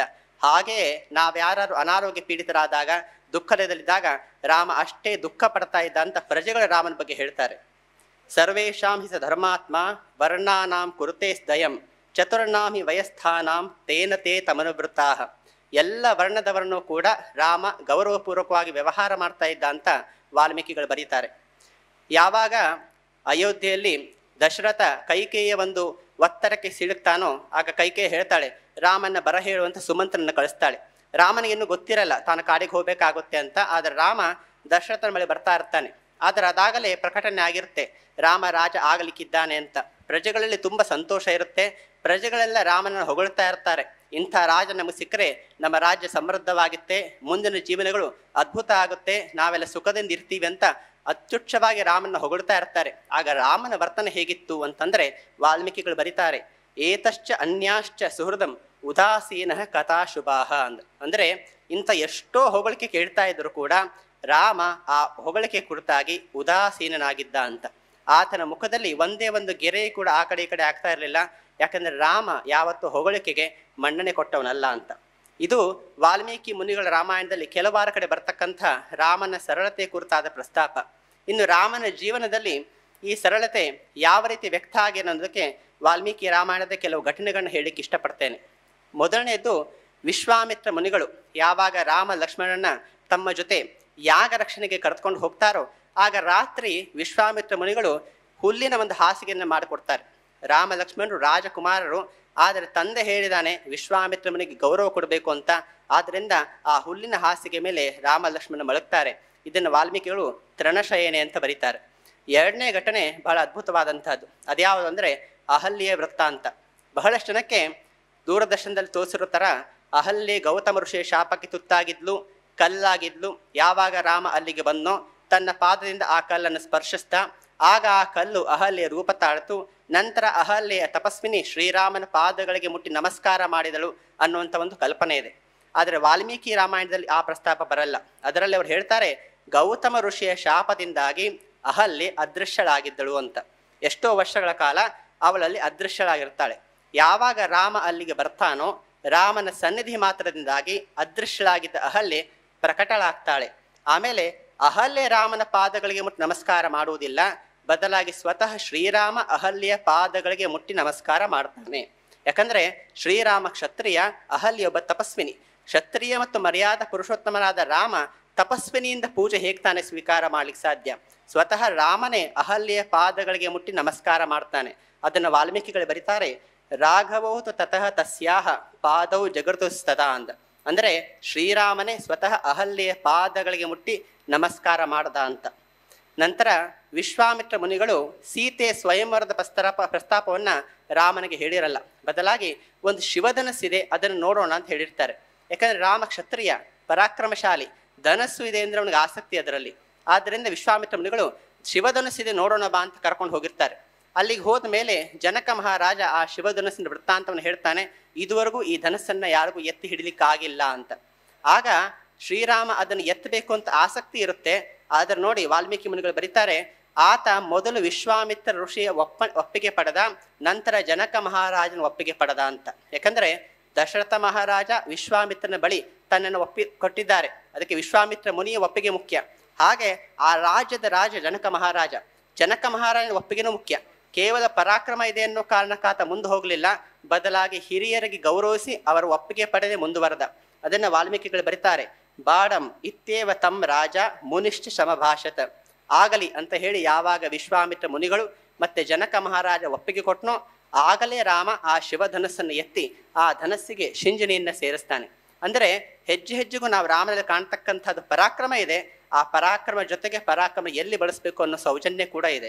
ಹಾಗೆಯೇ ನಾವ್ಯಾರು ಅನಾರೋಗ್ಯ ಪೀಡಿತರಾದಾಗ ದುಃಖದಲ್ಲಿದ್ದಾಗ ರಾಮ ಅಷ್ಟೇ ದುಃಖ ಪಡ್ತಾ ಇದ್ದ ಅಂತ ಪ್ರಜೆಗಳು ರಾಮನ ಬಗ್ಗೆ ಹೇಳ್ತಾರೆ ಸರ್ವೇಷಾಂ ಹಿ ಸ ಧರ್ಮಾತ್ಮ ವರ್ಣಾನಾಂ ಕುರುತೆ ದಯಂ ಚತುರ್ನಾಂ ಹಿ ವಯಸ್ಥಾನಾಂ ತೇನ ತೇ ತಮನುವೃತ್ತಾ ಎಲ್ಲ ವರ್ಣದವರನ್ನು ಕೂಡ ರಾಮ ಗೌರವಪೂರ್ವಕವಾಗಿ ವ್ಯವಹಾರ ಮಾಡ್ತಾ ಇದ್ದ ಅಂತ ವಾಲ್ಮೀಕಿಗಳು ಬರೀತಾರೆ ಯಾವಾಗ ಅಯೋಧ್ಯೆಯಲ್ಲಿ ದಶರಥ ಕೈಕೇಯ ಒಂದು ಒತ್ತಡಕ್ಕೆ ಸಿಲುಕ್ತಾನೋ ಆಗ ಕೈಕೇಯ ಹೇಳ್ತಾಳೆ ರಾಮನ ಬರ ಹೇಳುವಂತ ಸುಮಂತ್ರನ ಕಳಿಸ್ತಾಳೆ ರಾಮನಿಗೆ ಇನ್ನೂ ಗೊತ್ತಿರಲ್ಲ ತಾನು ಕಾಡಿಗೆ ಹೋಗ್ಬೇಕಾಗುತ್ತೆ ಅಂತ ಆದರೆ ರಾಮ ದಶರಥನ ಮೇಲೆ ಬರ್ತಾ ಇರ್ತಾನೆ ಆದರೆ ಅದಾಗಲೇ ಪ್ರಕಟಣೆ ಆಗಿರುತ್ತೆ ರಾಮ ರಾಜ ಆಗಲಿಕ್ಕಿದ್ದಾನೆ ಅಂತ ಪ್ರಜೆಗಳಲ್ಲಿ ತುಂಬ ಸಂತೋಷ ಇರುತ್ತೆ ಪ್ರಜೆಗಳೆಲ್ಲ ರಾಮನನ್ನು ಹೊಗಳ್ತಾ ಇರ್ತಾರೆ ಇಂಥ ರಾಜ ನಮಗೆ ಸಿಕ್ಕರೆ ನಮ್ಮ ರಾಜ್ಯ ಸಮೃದ್ಧವಾಗುತ್ತೆ ಮುಂದಿನ ಜೀವನಗಳು ಅದ್ಭುತ ಆಗುತ್ತೆ ನಾವೆಲ್ಲ ಸುಖದಿಂದ ಇರ್ತೀವಿ ಅಂತ ಅತ್ಯುಚ್ಛವಾಗಿ ರಾಮನ ಹೊಗಳ್ತಾ ಇರ್ತಾರೆ ಆಗ ರಾಮನ ವರ್ತನೆ ಹೇಗಿತ್ತು ಅಂತಂದ್ರೆ ವಾಲ್ಮೀಕಿಗಳು ಬರೀತಾರೆ ಏತಶ್ಚ ಅನ್ಯಾಶ್ಚ ಸುಹೃದಂ ಉದಾಸೀನ ಕಥಾ ಶುಭಾಹ ಅಂದ ಅಂದ್ರೆ ಇಂಥ ಎಷ್ಟೋ ಹೊಗಳಿಕೆ ಕೇಳ್ತಾ ಇದ್ರು ಕೂಡ ರಾಮ ಆ ಹೊಗಳಿಕೆ ಕುರಿತಾಗಿ ಉದಾಸೀನನಾಗಿದ್ದ ಅಂತ ಆತನ ಮುಖದಲ್ಲಿ ಒಂದೇ ಒಂದು ಗೆರೆ ಕೂಡ ಆ ಕಡೆ ಈ ಕಡೆ ಆಗ್ತಾ ಇರಲಿಲ್ಲ ಯಾಕಂದ್ರೆ ರಾಮ ಯಾವತ್ತು ಹೊಗಳಿಕೆಗೆ ಮನ್ನಣೆ ಕೊಟ್ಟವನಲ್ಲ ಅಂತ ಇದು ವಾಲ್ಮೀಕಿ ಮುನಿಗಳ ರಾಮಾಯಣದಲ್ಲಿ ಕೆಲವಾರ ಕಡೆ ಬರ್ತಕ್ಕಂಥ ರಾಮನ ಸರಳತೆ ಕುರಿತಾದ ಪ್ರಸ್ತಾಪ ಇನ್ನು ರಾಮನ ಜೀವನದಲ್ಲಿ ಈ ಸರಳತೆ ಯಾವ ರೀತಿ ವ್ಯಕ್ತ ಆಗಿ ಅನ್ನೋದಕ್ಕೆ ವಾಲ್ಮೀಕಿ ರಾಮಾಯಣದ ಕೆಲವು ಘಟನೆಗಳನ್ನ ಹೇಳಲಿಕ್ಕೆ ಇಷ್ಟಪಡ್ತೇನೆ ಮೊದಲನೆಯದು ವಿಶ್ವಾಮಿತ್ರ ಮುನಿಗಳು ಯಾವಾಗ ರಾಮ ಲಕ್ಷ್ಮಣನ ತಮ್ಮ ಜೊತೆ ಯಾಗ ರಕ್ಷಣೆಗೆ ಕರೆದುಕೊಂಡು ಹೋಗ್ತಾರೋ ಆಗ ರಾತ್ರಿ ವಿಶ್ವಾಮಿತ್ರ ಮುನಿಗಳು ಹುಲ್ಲಿನ ಒಂದು ಹಾಸಿಗೆಯನ್ನು ಮಾಡಿಕೊಡ್ತಾರೆ ರಾಮ ಲಕ್ಷ್ಮಣರು ರಾಜಕುಮಾರರು ಆದರೆ ತಂದೆ ಹೇಳಿದಾನೆ ವಿಶ್ವಾಮಿತ್ರ ಮುನಿಗೆ ಗೌರವ ಕೊಡಬೇಕು ಅಂತ ಆದ್ರಿಂದ ಆ ಹುಲ್ಲಿನ ಹಾಸಿಗೆ ಮೇಲೆ ರಾಮ ಲಕ್ಷ್ಮಣ ಮಲಗ್ತಾರೆ ಇದನ್ನು ವಾಲ್ಮೀಕಿಗಳು ತೃಣಶಯನೆ ಅಂತ ಬರೀತಾರೆ ಎರಡನೇ ಘಟನೆ ಬಹಳ ಅದ್ಭುತವಾದಂತಹದ್ದು ಅದ್ಯಾವುದು ಅಂದ್ರೆ ಅಹಲ್ಯೆ ವೃತ್ತ ಅಂತ ಬಹಳಷ್ಟು ಜನಕ್ಕೆ ದೂರದರ್ಶನದಲ್ಲಿ ತೋರಿಸಿರೋ ತರ ಅಹಲ್ಯೆ ಗೌತಮ ಋಷಿಯ ಶಾಪಕ್ಕೆ ತುತ್ತಾಗಿದ್ಲು ಕಲ್ಲಾಗಿದ್ಲು ಯಾವಾಗ ರಾಮ ಅಲ್ಲಿಗೆ ಬಂದನೋ ತನ್ನ ಪಾದದಿಂದ ಆ ಕಲ್ಲನ್ನು ಸ್ಪರ್ಶಿಸ್ತಾ ಆಗ ಆ ಕಲ್ಲು ಅಹಲ್ಯೆ ರೂಪ ತಾಳ್ತು ನಂತರ ಅಹಲ್ಯೆಯ ತಪಸ್ವಿನಿ ಶ್ರೀರಾಮನ ಪಾದಗಳಿಗೆ ಮುಟ್ಟಿ ನಮಸ್ಕಾರ ಮಾಡಿದಳು ಅನ್ನುವಂಥ ಒಂದು ಕಲ್ಪನೆ ಇದೆ ಆದರೆ ವಾಲ್ಮೀಕಿ ರಾಮಾಯಣದಲ್ಲಿ ಆ ಪ್ರಸ್ತಾಪ ಬರಲ್ಲ ಅದರಲ್ಲಿ ಅವರು ಹೇಳ್ತಾರೆ ಗೌತಮ ಋಷಿಯ ಶಾಪದಿಂದಾಗಿ ಅಹಲ್ಯೆ ಅದೃಶ್ಯಳಾಗಿದ್ದಳು ಅಂತ ಎಷ್ಟೋ ವರ್ಷಗಳ ಕಾಲ ಅವಳಲ್ಲಿ ಅದೃಶ್ಯಳಾಗಿರ್ತಾಳೆ ಯಾವಾಗ ರಾಮ ಅಲ್ಲಿಗೆ ಬರ್ತಾನೋ ರಾಮನ ಸನ್ನಿಧಿ ಮಾತ್ರದಿಂದಾಗಿ ಅದೃಶ್ಯಳಾಗಿದ್ದ ಅಹಲ್ಯೆ ಪ್ರಕಟಳಾಗ್ತಾಳೆ ಆಮೇಲೆ ಅಹಲ್ಯೆ ರಾಮನ ಪಾದಗಳಿಗೆ ಮುಟ್ಟಿ ನಮಸ್ಕಾರ ಮಾಡುವುದಿಲ್ಲ ಬದಲಾಗಿ ಸ್ವತಃ ಶ್ರೀರಾಮ ಅಹಲ್ಯೆಯ ಪಾದಗಳಿಗೆ ಮುಟ್ಟಿ ನಮಸ್ಕಾರ ಮಾಡ್ತಾನೆ ಯಾಕಂದ್ರೆ ಶ್ರೀರಾಮ ಕ್ಷತ್ರಿಯ ಅಹಲ್ಯ ಒಬ್ಬ ತಪಸ್ವಿನಿ ಕ್ಷತ್ರಿಯ ಮತ್ತು ಮರ್ಯಾದ ಪುರುಷೋತ್ತಮನಾದ ರಾಮ ತಪಸ್ವಿನಿಯಿಂದ ಪೂಜೆ ಹೇಗೆ ತಾನೇ ಸ್ವೀಕಾರ ಮಾಡ್ಲಿಕ್ಕೆ ಸಾಧ್ಯ ಸ್ವತಃ ರಾಮನೇ ಅಹಲ್ಯೆಯ ಪಾದಗಳಿಗೆ ಮುಟ್ಟಿ ನಮಸ್ಕಾರ ಮಾಡ್ತಾನೆ ಅದನ್ನು ವಾಲ್ಮೀಕಿಗಳು ಬರೀತಾರೆ ರಾಘವೌತು ತತಃ ತಸ್ಯಾಹ ಪಾದೌ ಜಗರ್ತುಸ್ತದಾ ಅಂದ ಅಂದ್ರೆ ಶ್ರೀರಾಮನೇ ಸ್ವತಃ ಅಹಲ್ಯೆಯ ಪಾದಗಳಿಗೆ ಮುಟ್ಟಿ ನಮಸ್ಕಾರ ಮಾಡ್ದ ಅಂತ ನಂತರ ವಿಶ್ವಾಮಿತ್ರ ಮುನಿಗಳು ಸೀತೆ ಸ್ವಯಂವರದ ಪ್ರಸ್ತಾಪ ಪ್ರಸ್ತಾಪವನ್ನ ರಾಮನಿಗೆ ಹೇಳಿರಲ್ಲ ಬದಲಾಗಿ ಒಂದು ಶಿವಧನಸ್ಸಿದೆ ಅದನ್ನು ನೋಡೋಣ ಅಂತ ಹೇಳಿರ್ತಾರೆ ಯಾಕಂದ್ರೆ ರಾಮ ಕ್ಷತ್ರಿಯ ಪರಾಕ್ರಮಶಾಲಿ ಧನಸ್ಸು ಇದೆ ಅಂದ್ರೆ ಅವನಿಗೆ ಆಸಕ್ತಿ ಅದರಲ್ಲಿ ಆದ್ದರಿಂದ ವಿಶ್ವಾಮಿತ್ರ ಮುನಿಗಳು ಶಿವಧನಸ್ಸಿದೆ ನೋಡೋಣ ಬಾ ಅಂತ ಕರ್ಕೊಂಡು ಹೋಗಿರ್ತಾರೆ ಅಲ್ಲಿಗೆ ಹೋದ ಮೇಲೆ ಜನಕ ಮಹಾರಾಜ ಆ ಶಿವಧನಸ್ಸಿನ ವೃತ್ತಾಂತವನ್ನು ಹೇಳ್ತಾನೆ ಇದುವರೆಗೂ ಈ ಧನಸ್ಸನ್ನ ಯಾರಿಗೂ ಎತ್ತಿ ಹಿಡಿಲಿಕ್ಕಾಗಿಲ್ಲ ಅಂತ ಆಗ ಶ್ರೀರಾಮ ಅದನ್ನು ಎತ್ತಬೇಕು ಅಂತ ಆಸಕ್ತಿ ಇರುತ್ತೆ ಆದ್ರೆ ನೋಡಿ ವಾಲ್ಮೀಕಿ ಮುನಿಗಳು ಬರೀತಾರೆ ಆತ ಮೊದಲು ವಿಶ್ವಾಮಿತ್ರ ಋಷಿಯ ಒಪ್ಪ ಒಪ್ಪಿಗೆ ಪಡೆದ ನಂತರ ಜನಕ ಮಹಾರಾಜನ ಒಪ್ಪಿಗೆ ಪಡೆದ ಅಂತ ಯಾಕಂದ್ರೆ ದಶರಥ ಮಹಾರಾಜ ವಿಶ್ವಾಮಿತ್ರನ ಬಳಿ ತನ್ನನ್ನು ಒಪ್ಪಿ ಕೊಟ್ಟಿದ್ದಾರೆ ಅದಕ್ಕೆ ವಿಶ್ವಾಮಿತ್ರ ಮುನಿಯ ಒಪ್ಪಿಗೆ ಮುಖ್ಯ ಹಾಗೆ ಆ ರಾಜ್ಯದ ರಾಜ ಜನಕ ಮಹಾರಾಜ ಜನಕ ಮಹಾರಾಜನ ಒಪ್ಪಿಗೆನೂ ಮುಖ್ಯ ಕೇವಲ ಪರಾಕ್ರಮ ಇದೆ ಅನ್ನೋ ಕಾರಣಕ್ಕಾತ ಮುಂದೆ ಹೋಗಲಿಲ್ಲ ಬದಲಾಗಿ ಹಿರಿಯರಿಗೆ ಗೌರವಿಸಿ ಅವರ ಒಪ್ಪಿಗೆ ಪಡೆದೇ ಮುಂದುವರೆದ ಅದನ್ನ ವಾಲ್ಮೀಕಿಗಳು ಬರೀತಾರೆ ಬಾಡಂ ಇತ್ತೇವ ತಮ್ ರಾಜ ಮುನಿಷ್ಠ ಸಮಭಾಷತ ಆಗಲಿ ಅಂತ ಹೇಳಿ ಯಾವಾಗ ವಿಶ್ವಾಮಿತ್ರ ಮುನಿಗಳು ಮತ್ತೆ ಜನಕ ಮಹಾರಾಜ ಒಪ್ಪಿಗೆ ಕೊಟ್ಟನೋ ಆಗಲೇ ರಾಮ ಆ ಶಿವಧನಸ್ಸನ್ನು ಎತ್ತಿ ಆ ಧನಸ್ಸಿಗೆ ಶಿಂಜನಿಯನ್ನ ಸೇರಿಸ್ತಾನೆ ಅಂದ್ರೆ ಹೆಜ್ಜೆ ಹೆಜ್ಜೆಗೂ ನಾವು ರಾಮನಲ್ಲಿ ಕಾಣ್ತಕ್ಕಂಥದ್ದು ಪರಾಕ್ರಮ ಇದೆ ಆ ಪರಾಕ್ರಮ ಜೊತೆಗೆ ಪರಾಕ್ರಮ ಎಲ್ಲಿ ಬಳಸಬೇಕು ಅನ್ನೋ ಸೌಜನ್ಯ ಕೂಡ ಇದೆ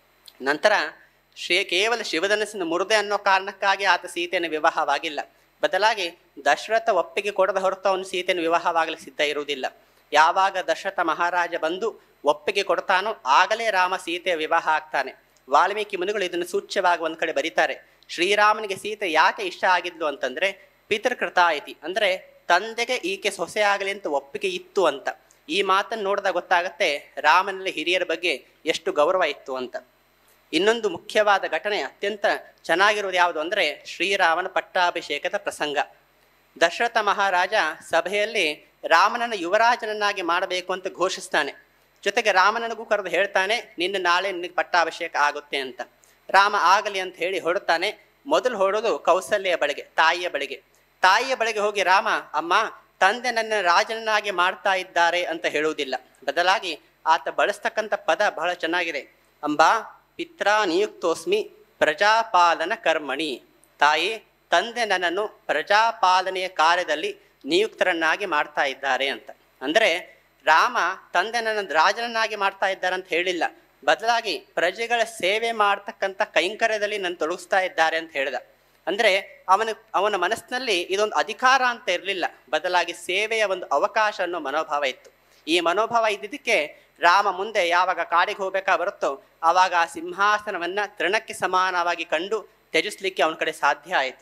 ನಂತರ ಶ್ರೀ ಕೇವಲ ಶಿವಧನಸ್ಸಿನ ಮುರುದೆ ಅನ್ನೋ ಕಾರಣಕ್ಕಾಗಿ ಆತ ಸೀತೆಯನ್ನು ವಿವಾಹವಾಗಿಲ್ಲ ಬದಲಾಗಿ ದಶರಥ ಒಪ್ಪಿಗೆ ಕೊಡದ ಹೊರತು ಅವನು ಸೀತೆಯನ್ನು ವಿವಾಹವಾಗಲಿಕ್ಕೆ ಸಿದ್ಧ ಇರುವುದಿಲ್ಲ ಯಾವಾಗ ದಶರಥ ಮಹಾರಾಜ ಬಂದು ಒಪ್ಪಿಗೆ ಕೊಡ್ತಾನೋ ಆಗಲೇ ರಾಮ ಸೀತೆಯ ವಿವಾಹ ಆಗ್ತಾನೆ ವಾಲ್ಮೀಕಿ ಮುನಿಗಳು ಇದನ್ನು ಸೂಚ್ಯವಾಗಿ ಒಂದ್ ಕಡೆ ಬರೀತಾರೆ ಶ್ರೀರಾಮನಿಗೆ ಸೀತೆ ಯಾಕೆ ಇಷ್ಟ ಆಗಿದ್ಲು ಅಂತಂದ್ರೆ ಪಿತೃಕೃತ ಐತಿ ಅಂದ್ರೆ ತಂದೆಗೆ ಈಕೆ ಸೊಸೆ ಆಗಲಿ ಅಂತ ಒಪ್ಪಿಗೆ ಇತ್ತು ಅಂತ ಈ ಮಾತನ್ನು ನೋಡಿದಾಗ ಗೊತ್ತಾಗತ್ತೆ ರಾಮನಲ್ಲಿ ಹಿರಿಯರ ಬಗ್ಗೆ ಎಷ್ಟು ಗೌರವ ಇತ್ತು ಅಂತ ಇನ್ನೊಂದು ಮುಖ್ಯವಾದ ಘಟನೆ ಅತ್ಯಂತ ಚೆನ್ನಾಗಿರೋದು ಯಾವುದು ಅಂದರೆ ಶ್ರೀರಾಮನ ಪಟ್ಟಾಭಿಷೇಕದ ಪ್ರಸಂಗ ದಶರಥ ಮಹಾರಾಜ ಸಭೆಯಲ್ಲಿ ರಾಮನನ್ನು ಯುವರಾಜನನ್ನಾಗಿ ಮಾಡಬೇಕು ಅಂತ ಘೋಷಿಸ್ತಾನೆ ಜೊತೆಗೆ ರಾಮನನಿಗೂ ಕರೆದು ಹೇಳ್ತಾನೆ ನಿನ್ನ ನಾಳೆ ನಿನಗೆ ಪಟ್ಟಾಭಿಷೇಕ ಆಗುತ್ತೆ ಅಂತ ರಾಮ ಆಗಲಿ ಅಂತ ಹೇಳಿ ಹೊರಡ್ತಾನೆ ಮೊದಲು ಹೊರಡೋದು ಕೌಸಲ್ಯ ಬಳಿಗೆ ತಾಯಿಯ ಬಳಿಗೆ ತಾಯಿಯ ಬಳಿಗೆ ಹೋಗಿ ರಾಮ ಅಮ್ಮ ತಂದೆ ನನ್ನ ರಾಜನನ್ನಾಗಿ ಮಾಡ್ತಾ ಇದ್ದಾರೆ ಅಂತ ಹೇಳುವುದಿಲ್ಲ ಬದಲಾಗಿ ಆತ ಬಳಸ್ತಕ್ಕಂಥ ಪದ ಬಹಳ ಚೆನ್ನಾಗಿದೆ ಅಂಬಾ ಪಿತ್ರಾ ನಿಯುಕ್ತೋಸ್ಮಿ ಪ್ರಜಾಪಾಲನ ಕರ್ಮಣಿ ತಾಯಿ ತಂದೆ ನನ್ನನ್ನು ಪ್ರಜಾಪಾಲನೆಯ ಕಾರ್ಯದಲ್ಲಿ ನಿಯುಕ್ತರನ್ನಾಗಿ ಮಾಡ್ತಾ ಇದ್ದಾರೆ ಅಂತ ಅಂದರೆ ರಾಮ ತಂದೆ ನನ್ನ ರಾಜನನ್ನಾಗಿ ಮಾಡ್ತಾ ಇದ್ದಾರೆ ಅಂತ ಹೇಳಿಲ್ಲ ಬದಲಾಗಿ ಪ್ರಜೆಗಳ ಸೇವೆ ಮಾಡ್ತಕ್ಕಂಥ ಕೈಂಕರ್ಯದಲ್ಲಿ ನನ್ನ ತೊಡಗಿಸ್ತಾ ಇದ್ದಾರೆ ಅಂತ ಹೇಳಿದ ಅಂದ್ರೆ ಅವನ ಅವನ ಮನಸ್ಸಿನಲ್ಲಿ ಇದೊಂದು ಅಧಿಕಾರ ಅಂತ ಇರಲಿಲ್ಲ ಬದಲಾಗಿ ಸೇವೆಯ ಒಂದು ಅವಕಾಶ ಅನ್ನೋ ಮನೋಭಾವ ಇತ್ತು ಈ ಮನೋಭಾವ ಇದ್ದಿದ್ದಕ್ಕೆ ರಾಮ ಮುಂದೆ ಯಾವಾಗ ಕಾಡಿಗೆ ಹೋಗ್ಬೇಕಾ ಬರುತ್ತೋ ಆವಾಗ ಆ ಸಿಂಹಾಸನವನ್ನ ತೃಣಕ್ಕೆ ಸಮಾನವಾಗಿ ಕಂಡು ತ್ಯಜಿಸ್ಲಿಕ್ಕೆ ಅವನ ಕಡೆ ಸಾಧ್ಯ ಆಯಿತು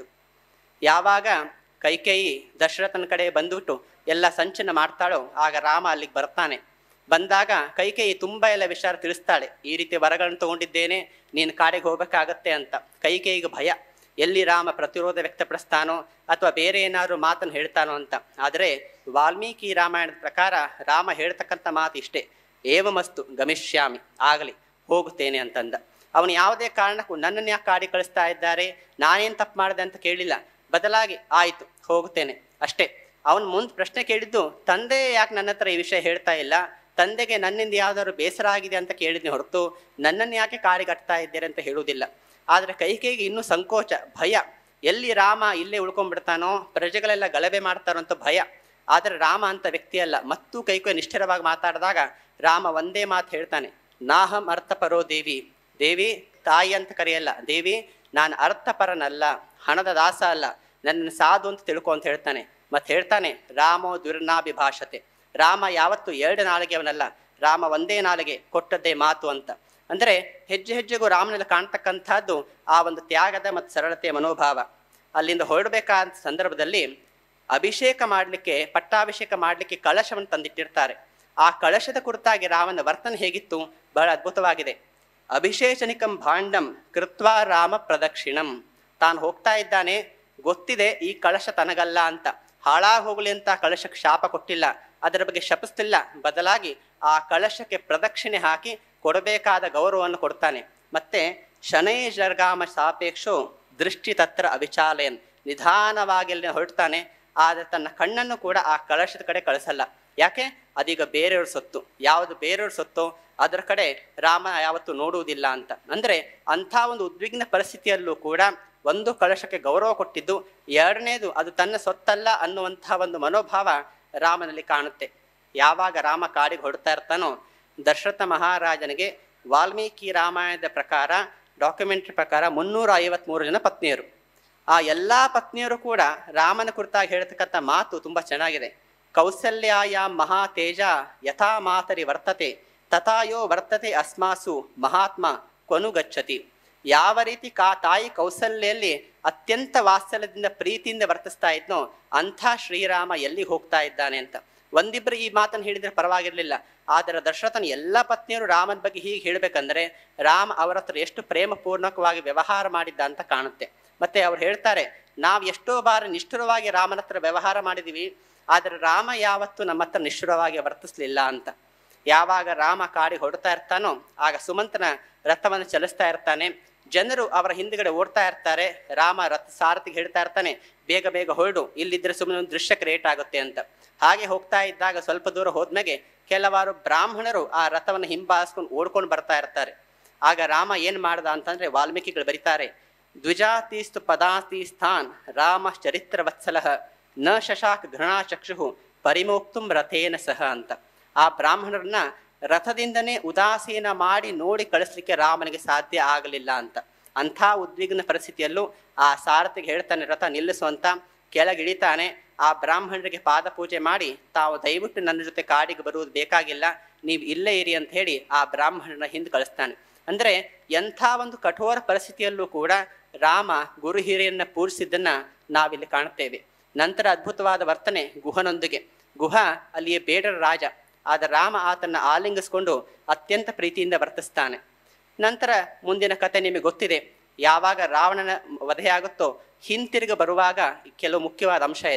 ಯಾವಾಗ ಕೈಕೇಯಿ ದಶರಥನ ಕಡೆ ಬಂದುಬಿಟ್ಟು ಎಲ್ಲ ಸಂಚನ ಮಾಡ್ತಾಳೋ ಆಗ ರಾಮ ಅಲ್ಲಿಗೆ ಬರ್ತಾನೆ ಬಂದಾಗ ಕೈಕೇಯಿ ತುಂಬ ಎಲ್ಲ ವಿಚಾರ ತಿಳಿಸ್ತಾಳೆ ಈ ರೀತಿ ವರಗಳನ್ನು ತಗೊಂಡಿದ್ದೇನೆ ನೀನು ಕಾಡಿಗೆ ಹೋಗ್ಬೇಕಾಗತ್ತೆ ಅಂತ ಕೈಕೇಯಿಗೆ ಭಯ ಎಲ್ಲಿ ರಾಮ ಪ್ರತಿರೋಧ ವ್ಯಕ್ತಪಡಿಸ್ತಾನೋ ಅಥವಾ ಬೇರೆ ಏನಾದರೂ ಮಾತನ್ನು ಹೇಳ್ತಾನೋ ಅಂತ ಆದರೆ ವಾಲ್ಮೀಕಿ ರಾಮಾಯಣದ ಪ್ರಕಾರ ರಾಮ ಹೇಳ್ತಕ್ಕಂಥ ಮಾತು ಇಷ್ಟೇ ಏವಮಸ್ತು ಗಮಿಷ್ಯಾಮಿ ಆಗಲಿ ಹೋಗುತ್ತೇನೆ ಅಂತಂದ ಅವನು ಯಾವುದೇ ಕಾರಣಕ್ಕೂ ನನ್ನನ್ನು ಯಾಕೆ ಕಾಡಿ ಕಳಿಸ್ತಾ ಇದ್ದಾರೆ ನಾನೇನು ತಪ್ಪು ಮಾಡಿದೆ ಅಂತ ಕೇಳಿಲ್ಲ ಬದಲಾಗಿ ಆಯಿತು ಹೋಗುತ್ತೇನೆ ಅಷ್ಟೇ ಅವನು ಮುಂದೆ ಪ್ರಶ್ನೆ ಕೇಳಿದ್ದು ತಂದೆ ಯಾಕೆ ನನ್ನ ಹತ್ರ ಈ ವಿಷಯ ಹೇಳ್ತಾ ಇಲ್ಲ ತಂದೆಗೆ ನನ್ನಿಂದ ಯಾವ್ದಾದ್ರು ಬೇಸರ ಆಗಿದೆ ಅಂತ ಕೇಳಿದ್ನಿ ಹೊರತು ನನ್ನನ್ನು ಯಾಕೆ ಕಾಡಿಗೆ ಕಟ್ತಾ ಇದ್ದೀರಿ ಅಂತ ಹೇಳುವುದಿಲ್ಲ ಆದರೆ ಕೈಕೇಯಿಗೆ ಇನ್ನೂ ಸಂಕೋಚ ಭಯ ಎಲ್ಲಿ ರಾಮ ಇಲ್ಲೇ ಉಳ್ಕೊಂಡ್ಬಿಡ್ತಾನೋ ಪ್ರಜೆಗಳೆಲ್ಲ ಗಲಭೆ ಮಾಡ್ತಾರೋ ಅಂತ ಭಯ ಆದರೆ ರಾಮ ಅಂತ ವ್ಯಕ್ತಿ ಅಲ್ಲ ಮತ್ತು ಕೈಕೈ ನಿಷ್ಠರವಾಗಿ ಮಾತಾಡಿದಾಗ ರಾಮ ಒಂದೇ ಮಾತು ಹೇಳ್ತಾನೆ ನಾಹಂ ಅರ್ಥಪರೋ ದೇವಿ ದೇವಿ ತಾಯಿ ಅಂತ ಕರೆಯಲ್ಲ ದೇವಿ ನಾನು ಅರ್ಥಪರನಲ್ಲ ಹಣದ ದಾಸ ಅಲ್ಲ ನನ್ನ ಸಾಧು ಅಂತ ತಿಳ್ಕೊ ಅಂತ ಹೇಳ್ತಾನೆ ಮತ್ತೆ ಹೇಳ್ತಾನೆ ರಾಮೋ ದುರ್ನಾಭಿಭಾಷತೆ ರಾಮ ಯಾವತ್ತು ಎರಡು ನಾಲಿಗೆಯವನಲ್ಲ ರಾಮ ಒಂದೇ ನಾಲಿಗೆ ಕೊಟ್ಟದ್ದೇ ಮಾತು ಅಂತ ಅಂದರೆ ಹೆಜ್ಜೆ ಹೆಜ್ಜೆಗೂ ರಾಮನಲ್ಲಿ ಕಾಣ್ತಕ್ಕಂಥದ್ದು ಆ ಒಂದು ತ್ಯಾಗದ ಮತ್ತು ಸರಳತೆಯ ಮನೋಭಾವ ಅಲ್ಲಿಂದ ಹೊರಡಬೇಕಾದ ಸಂದರ್ಭದಲ್ಲಿ ಅಭಿಷೇಕ ಮಾಡಲಿಕ್ಕೆ ಪಟ್ಟಾಭಿಷೇಕ ಮಾಡಲಿಕ್ಕೆ ಕಳಶವನ್ನು ತಂದಿಟ್ಟಿರ್ತಾರೆ ಆ ಕಳಶದ ಕುರಿತಾಗಿ ರಾಮನ ವರ್ತನೆ ಹೇಗಿತ್ತು ಬಹಳ ಅದ್ಭುತವಾಗಿದೆ ಅಭಿಷೇಚನಿಕಂ ಭಾಂಡಂ ಕೃತ್ವಾ ರಾಮ ಪ್ರದಕ್ಷಿಣಂ ತಾನು ಹೋಗ್ತಾ ಇದ್ದಾನೆ ಗೊತ್ತಿದೆ ಈ ಕಳಶ ತನಗಲ್ಲ ಅಂತ ಹಾಳಾಗಿ ಹೋಗಲಿ ಅಂತ ಕಳಶಕ್ಕೆ ಶಾಪ ಕೊಟ್ಟಿಲ್ಲ ಅದರ ಬಗ್ಗೆ ಶಪಿಸ್ತಿಲ್ಲ ಬದಲಾಗಿ ಆ ಕಳಶಕ್ಕೆ ಪ್ರದಕ್ಷಿಣೆ ಹಾಕಿ ಕೊಡಬೇಕಾದ ಗೌರವವನ್ನು ಕೊಡ್ತಾನೆ ಮತ್ತೆ ಶನೈ ಜರ್ಗಾಮ ಸಾಪೇಕ್ಷೋ ದೃಷ್ಟಿ ತತ್ರ ಅವಿಚಾಲಯನ್ ನಿಧಾನವಾಗಿ ಅಲ್ಲಿ ಹೊರಡ್ತಾನೆ ಆದರೆ ತನ್ನ ಕಣ್ಣನ್ನು ಕೂಡ ಆ ಕಳಶದ ಕಡೆ ಕಳಿಸಲ್ಲ ಯಾಕೆ ಅದೀಗ ಬೇರೆಯವ್ರ ಸೊತ್ತು ಯಾವುದು ಬೇರೆಯವ್ರ ಸೊತ್ತೋ ಅದರ ಕಡೆ ರಾಮ ಯಾವತ್ತು ನೋಡುವುದಿಲ್ಲ ಅಂತ ಅಂದ್ರೆ ಅಂಥ ಒಂದು ಉದ್ವಿಗ್ನ ಪರಿಸ್ಥಿತಿಯಲ್ಲೂ ಕೂಡ ಒಂದು ಕಳಶಕ್ಕೆ ಗೌರವ ಕೊಟ್ಟಿದ್ದು ಎರಡನೇದು ಅದು ತನ್ನ ಸೊತ್ತಲ್ಲ ಅನ್ನುವಂತಹ ಒಂದು ಮನೋಭಾವ ರಾಮನಲ್ಲಿ ಕಾಣುತ್ತೆ ಯಾವಾಗ ರಾಮ ಕಾಡಿಗೆ ಹೊಡ್ತಾ ಇರ್ತಾನೋ ದಶರಥ ಮಹಾರಾಜನಿಗೆ ವಾಲ್ಮೀಕಿ ರಾಮಾಯಣದ ಪ್ರಕಾರ ಡಾಕ್ಯುಮೆಂಟ್ರಿ ಪ್ರಕಾರ ಮುನ್ನೂರ ಐವತ್ಮೂರು ಜನ ಪತ್ನಿಯರು ಆ ಎಲ್ಲ ಪತ್ನಿಯರು ಕೂಡ ರಾಮನ ಕುರಿತಾಗಿ ಹೇಳ್ತಕ್ಕಂಥ ಮಾತು ತುಂಬ ಚೆನ್ನಾಗಿದೆ ಕೌಸಲ್ಯಾಯ ಮಹಾ ತೇಜ ಯಥಾ ಮಾತರಿ ವರ್ತತೆ ತಥಾಯೋ ವರ್ತತೆ ಅಸ್ಮಾಸು ಮಹಾತ್ಮ ಕೊನು ಗಚ್ಚತಿ ಯಾವ ರೀತಿ ಕಾ ತಾಯಿ ಕೌಸಲ್ಯಲ್ಲಿ ಅತ್ಯಂತ ವಾತ್ಸಲ್ಯದಿಂದ ಪ್ರೀತಿಯಿಂದ ವರ್ತಿಸ್ತಾ ಇದ್ನೋ ಅಂಥ ಶ್ರೀರಾಮ ಎಲ್ಲಿ ಹೋಗ್ತಾ ಇದ್ದಾನೆ ಅಂತ ಒಂದಿಬ್ರು ಈ ಮಾತನ್ನು ಹೇಳಿದ್ರೆ ಪರವಾಗಿರ್ಲಿಲ್ಲ ಆದರೆ ದಶರಥನ ಎಲ್ಲ ಪತ್ನಿಯರು ರಾಮನ ಬಗ್ಗೆ ಹೀಗೆ ಹೇಳಬೇಕಂದ್ರೆ ರಾಮ ಅವರ ಹತ್ರ ಎಷ್ಟು ಪ್ರೇಮಪೂರ್ಣಕವಾಗಿ ವ್ಯವಹಾರ ಮಾಡಿದ್ದ ಅಂತ ಕಾಣುತ್ತೆ ಮತ್ತೆ ಅವ್ರು ಹೇಳ್ತಾರೆ ನಾವು ಎಷ್ಟೋ ಬಾರಿ ನಿಷ್ಠುರವಾಗಿ ರಾಮನ ಹತ್ರ ವ್ಯವಹಾರ ಮಾಡಿದೀವಿ ಆದರೆ ರಾಮ ಯಾವತ್ತೂ ನಮ್ಮ ಹತ್ರ ನಿಷ್ಠುರವಾಗಿ ವರ್ತಿಸ್ಲಿಲ್ಲ ಅಂತ ಯಾವಾಗ ರಾಮ ಕಾಡಿ ಹೊಡ್ತಾ ಇರ್ತಾನೋ ಆಗ ಸುಮಂತನ ರಥವನ್ನು ಚಲಿಸ್ತಾ ಇರ್ತಾನೆ ಜನರು ಅವರ ಹಿಂದ್ಗಡೆ ಓಡ್ತಾ ಇರ್ತಾರೆ ರಾಮ ರಥ ಸಾರಥಿಗೆ ಹೇಳ್ತಾ ಇರ್ತಾನೆ ಬೇಗ ಬೇಗ ಹೊರಡು ಇಲ್ಲಿದ್ರೆ ಸುಮ್ಮನೆ ಒಂದು ದೃಶ್ಯ ಕ್ರಿಯೇಟ್ ಆಗುತ್ತೆ ಅಂತ ಹಾಗೆ ಹೋಗ್ತಾ ಇದ್ದಾಗ ಸ್ವಲ್ಪ ದೂರ ಹೋದ್ಮೇಲೆ ಕೆಲವಾರು ಬ್ರಾಹ್ಮಣರು ಆ ರಥವನ್ನು ಹಿಂಬಾಲಿಸ್ಕೊಂಡು ಓಡ್ಕೊಂಡು ಬರ್ತಾ ಇರ್ತಾರೆ ಆಗ ರಾಮ ಏನ್ ಮಾಡ್ದ ಅಂತಂದ್ರೆ ವಾಲ್ಮೀಕಿಗಳು ಬರೀತಾರೆ ದ್ವಿಜಾತೀಸ್ತು ಪದಾತಿ ಸ್ಥಾನ್ ರಾಮ ಚರಿತ್ರ ವತ್ಸಲ ನ ಶಶಾಕ್ ಘೃಣಾಚಕ್ಷು ಪರಿಮೋಕ್ತುಂ ರಥೇನ ಸಹ ಅಂತ ಆ ಬ್ರಾಹ್ಮಣರನ್ನ ರಥದಿಂದನೇ ಉದಾಸೀನ ಮಾಡಿ ನೋಡಿ ಕಳಿಸ್ಲಿಕ್ಕೆ ರಾಮನಿಗೆ ಸಾಧ್ಯ ಆಗಲಿಲ್ಲ ಅಂತ ಅಂಥ ಉದ್ವಿಗ್ನ ಪರಿಸ್ಥಿತಿಯಲ್ಲೂ ಆ ಸಾರಥಿಗೆ ಹೇಳ್ತಾನೆ ರಥ ನಿಲ್ಲಿಸು ಅಂತ ಕೆಳಗಿಳಿತಾನೆ ಆ ಬ್ರಾಹ್ಮಣರಿಗೆ ಪಾದ ಪೂಜೆ ಮಾಡಿ ತಾವು ದಯವಿಟ್ಟು ನನ್ನ ಜೊತೆ ಕಾಡಿಗೆ ಬರುವುದು ಬೇಕಾಗಿಲ್ಲ ನೀವು ಇಲ್ಲೇ ಇರಿ ಅಂತ ಹೇಳಿ ಆ ಬ್ರಾಹ್ಮಣನ ಹಿಂದೆ ಕಳಿಸ್ತಾನೆ ಅಂದ್ರೆ ಎಂಥ ಒಂದು ಕಠೋರ ಪರಿಸ್ಥಿತಿಯಲ್ಲೂ ಕೂಡ ರಾಮ ಗುರು ಹಿರಿಯನ್ನ ಪೂಜಿಸಿದ್ದನ್ನ ನಾವಿಲ್ಲಿ ಕಾಣುತ್ತೇವೆ ನಂತರ ಅದ್ಭುತವಾದ ವರ್ತನೆ ಗುಹನೊಂದಿಗೆ ಗುಹ ಅಲ್ಲಿಯ ಬೇಡರ ರಾಜ ಆದರೆ ರಾಮ ಆತನ್ನ ಆಲಿಂಗಿಸ್ಕೊಂಡು ಅತ್ಯಂತ ಪ್ರೀತಿಯಿಂದ ವರ್ತಿಸ್ತಾನೆ ನಂತರ ಮುಂದಿನ ಕತೆ ನಿಮಗೆ ಗೊತ್ತಿದೆ ಯಾವಾಗ ರಾವಣನ ವಧೆಯಾಗುತ್ತೋ ಹಿಂತಿರುಗಿ ಬರುವಾಗ ಕೆಲವು ಮುಖ್ಯವಾದ ಅಂಶ ಇದೆ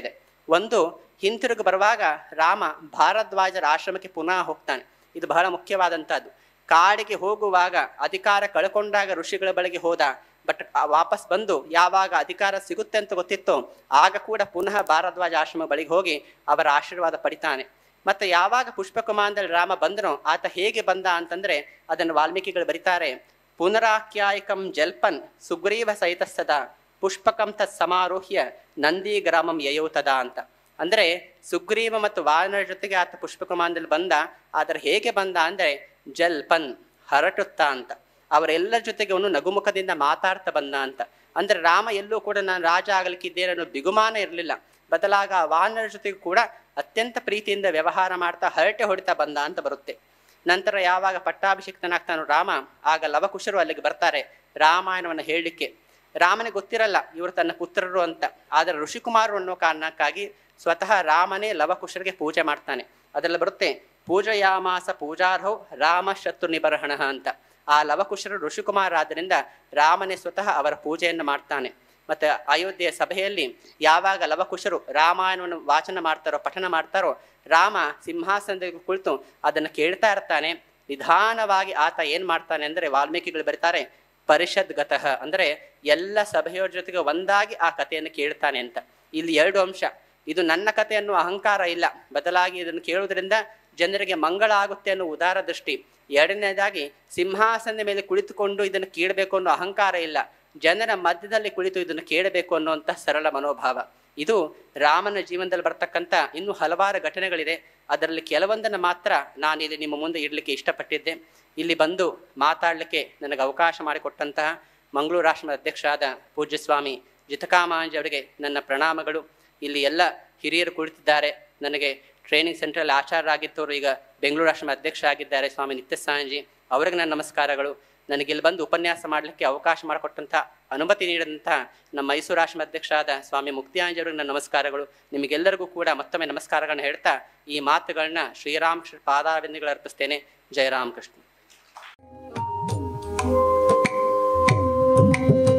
ಒಂದು ಹಿಂತಿರುಗಿ ಬರುವಾಗ ರಾಮ ಭಾರದ್ವಾಜರ ಆಶ್ರಮಕ್ಕೆ ಪುನಃ ಹೋಗ್ತಾನೆ ಇದು ಬಹಳ ಮುಖ್ಯವಾದಂತಹದ್ದು ಕಾಡಿಗೆ ಹೋಗುವಾಗ ಅಧಿಕಾರ ಕಳ್ಕೊಂಡಾಗ ಋಷಿಗಳ ಬಳಿಗೆ ಹೋದ ಬಟ್ ವಾಪಸ್ ಬಂದು ಯಾವಾಗ ಅಧಿಕಾರ ಸಿಗುತ್ತೆ ಅಂತ ಗೊತ್ತಿತ್ತೋ ಆಗ ಕೂಡ ಪುನಃ ಭಾರದ್ವಾಜ ಆಶ್ರಮ ಬಳಿಗೆ ಹೋಗಿ ಅವರ ಆಶೀರ್ವಾದ ಪಡಿತಾನೆ ಮತ್ತೆ ಯಾವಾಗ ಪುಷ್ಪಕುಮಾರದಲ್ಲಿ ರಾಮ ಬಂದನೋ ಆತ ಹೇಗೆ ಬಂದ ಅಂತಂದ್ರೆ ಅದನ್ನು ವಾಲ್ಮೀಕಿಗಳು ಬರೀತಾರೆ ಪುನರಾಖ್ಯಾಯಕಂ ಜಲ್ಪನ್ ಸುಗ್ರೀವ ಸಹಿತ ಸದಾ ಪುಷ್ಪಕಂ ತತ್ ಸಮಾರೋಹ್ಯ ನಂದಿ ಗ್ರಾಮಂ ಯಯೋತದ ಅಂತ ಅಂದ್ರೆ ಸುಗ್ರೀವ ಮತ್ತು ವಾನರ ಜೊತೆಗೆ ಆತ ಪುಷ್ಪಕುಮಾರದಲ್ಲಿ ಬಂದ ಆದರೆ ಹೇಗೆ ಬಂದ ಅಂದ್ರೆ ಜಲ್ಪನ್ ಹರಟುತ್ತಾ ಅಂತ ಅವರೆಲ್ಲರ ಜೊತೆಗೆ ಅವನು ನಗುಮುಖದಿಂದ ಮಾತಾಡ್ತಾ ಬಂದ ಅಂತ ಅಂದ್ರೆ ರಾಮ ಎಲ್ಲೂ ಕೂಡ ನಾನು ರಾಜ ಆಗಲಿಕ್ಕಿದ್ದೇನೆ ಅನ್ನೋ ಬಿಗುಮಾನ ಇರಲಿಲ್ಲ ಬದಲಾಗ ಆ ವಾನರ ಜೊತೆಗೂ ಕೂಡ ಅತ್ಯಂತ ಪ್ರೀತಿಯಿಂದ ವ್ಯವಹಾರ ಮಾಡ್ತಾ ಹರಟೆ ಹೊಡಿತಾ ಬಂದ ಅಂತ ಬರುತ್ತೆ ನಂತರ ಯಾವಾಗ ಪಟ್ಟಾಭಿಷಿಕ್ತನಾಗ್ತಾನೋ ರಾಮ ಆಗ ಲವಕುಶರು ಅಲ್ಲಿಗೆ ಬರ್ತಾರೆ ರಾಮಾಯಣವನ್ನು ಹೇಳಲಿಕ್ಕೆ ರಾಮನಿಗೆ ಗೊತ್ತಿರಲ್ಲ ಇವರು ತನ್ನ ಪುತ್ರರು ಅಂತ ಆದರೆ ಋಷಿಕುಮಾರರು ಅನ್ನೋ ಕಾರಣಕ್ಕಾಗಿ ಸ್ವತಃ ರಾಮನೇ ಲವಕುಶರಿಗೆ ಪೂಜೆ ಮಾಡ್ತಾನೆ ಅದರಲ್ಲಿ ಬರುತ್ತೆ ಪೂಜಯಾಮಾಸ ಪೂಜಾರ್ಹೌ ರಾಮ ಶತ್ರು ನಿಬರ್ಹಣ ಅಂತ ಆ ಲವಕುಶರು ಋಷಿಕುಮಾರ ಆದ್ದರಿಂದ ರಾಮನೇ ಸ್ವತಃ ಅವರ ಪೂಜೆಯನ್ನು ಮಾಡ್ತಾನೆ ಮತ್ತೆ ಅಯೋಧ್ಯೆಯ ಸಭೆಯಲ್ಲಿ ಯಾವಾಗ ಲವಕುಶರು ರಾಮಾಯಣವನ್ನು ವಾಚನ ಮಾಡ್ತಾರೋ ಪಠನ ಮಾಡ್ತಾರೋ ರಾಮ ಸಿಂಹಾಸನದಲ್ಲಿ ಕುಳಿತು ಅದನ್ನು ಕೇಳ್ತಾ ಇರ್ತಾನೆ ನಿಧಾನವಾಗಿ ಆತ ಏನ್ ಮಾಡ್ತಾನೆ ಅಂದ್ರೆ ವಾಲ್ಮೀಕಿಗಳು ಬರೀತಾರೆ ಪರಿಷದ್ ಗತಃ ಅಂದ್ರೆ ಎಲ್ಲ ಸಭೆಯವರ ಜೊತೆಗೆ ಒಂದಾಗಿ ಆ ಕಥೆಯನ್ನು ಕೇಳ್ತಾನೆ ಅಂತ ಇಲ್ಲಿ ಎರಡು ಅಂಶ ಇದು ನನ್ನ ಕಥೆ ಅನ್ನೋ ಅಹಂಕಾರ ಇಲ್ಲ ಬದಲಾಗಿ ಇದನ್ನು ಕೇಳುವುದರಿಂದ ಜನರಿಗೆ ಮಂಗಳ ಆಗುತ್ತೆ ಅನ್ನೋ ಉದಾರ ದೃಷ್ಟಿ ಎರಡನೇದಾಗಿ ಸಿಂಹಾಸನದ ಮೇಲೆ ಕುಳಿತುಕೊಂಡು ಇದನ್ನು ಕೇಳಬೇಕು ಅನ್ನೋ ಅಹಂಕಾರ ಇಲ್ಲ ಜನರ ಮಧ್ಯದಲ್ಲಿ ಕುಳಿತು ಇದನ್ನು ಕೇಳಬೇಕು ಅನ್ನುವಂಥ ಸರಳ ಮನೋಭಾವ ಇದು ರಾಮನ ಜೀವನದಲ್ಲಿ ಬರ್ತಕ್ಕಂಥ ಇನ್ನೂ ಹಲವಾರು ಘಟನೆಗಳಿದೆ ಅದರಲ್ಲಿ ಕೆಲವೊಂದನ್ನು ಮಾತ್ರ ನಾನು ಇಲ್ಲಿ ನಿಮ್ಮ ಮುಂದೆ ಇಡಲಿಕ್ಕೆ ಇಷ್ಟಪಟ್ಟಿದ್ದೆ ಇಲ್ಲಿ ಬಂದು ಮಾತಾಡಲಿಕ್ಕೆ ನನಗೆ ಅವಕಾಶ ಮಾಡಿಕೊಟ್ಟಂತಹ ಮಂಗಳೂರು ಆಶ್ರಮದ ಅಧ್ಯಕ್ಷರಾದ ಪೂಜ್ಯ ಸ್ವಾಮಿ ಜಿತಕಾಮಾಂಜಿ ಅವರಿಗೆ ನನ್ನ ಪ್ರಣಾಮಗಳು ಇಲ್ಲಿ ಎಲ್ಲ ಹಿರಿಯರು ಕುಳಿತಿದ್ದಾರೆ ನನಗೆ ಟ್ರೈನಿಂಗ್ ಸೆಂಟ್ರಲ್ಲಿ ಆಚಾರ್ಯರಾಗಿದ್ದವರು ಈಗ ಬೆಂಗಳೂರು ಆಶ್ರಮ ಅಧ್ಯಕ್ಷ ಆಗಿದ್ದಾರೆ ಸ್ವಾಮಿ ನಿತ್ಯಸ್ವಾಮೀಜಿ ಅವರಿಗೆ ನನ್ನ ನಮಸ್ಕಾರಗಳು ನನಗೆ ಇಲ್ಲಿ ಬಂದು ಉಪನ್ಯಾಸ ಮಾಡಲಿಕ್ಕೆ ಅವಕಾಶ ಮಾಡಿಕೊಟ್ಟಂಥ ಅನುಮತಿ ನೀಡಿದಂಥ ನಮ್ಮ ಮೈಸೂರು ಆಶ್ರಮ ಅಧ್ಯಕ್ಷರಾದ ಸ್ವಾಮಿ ಮುಕ್ತಿಯಾಂಜಿ ಅವರಿಗೆ ನನ್ನ ನಮಸ್ಕಾರಗಳು ನಿಮಗೆಲ್ಲರಿಗೂ ಕೂಡ ಮತ್ತೊಮ್ಮೆ ನಮಸ್ಕಾರಗಳನ್ನ ಹೇಳ್ತಾ ಈ ಮಾತುಗಳನ್ನ ಶ್ರೀರಾಮಕೃಷ್ಣ ಪಾದಾರವಿಂದಗಳು ಅರ್ಪಿಸ್ತೇನೆ ಜಯ ರಾಮಕೃಷ್ಣ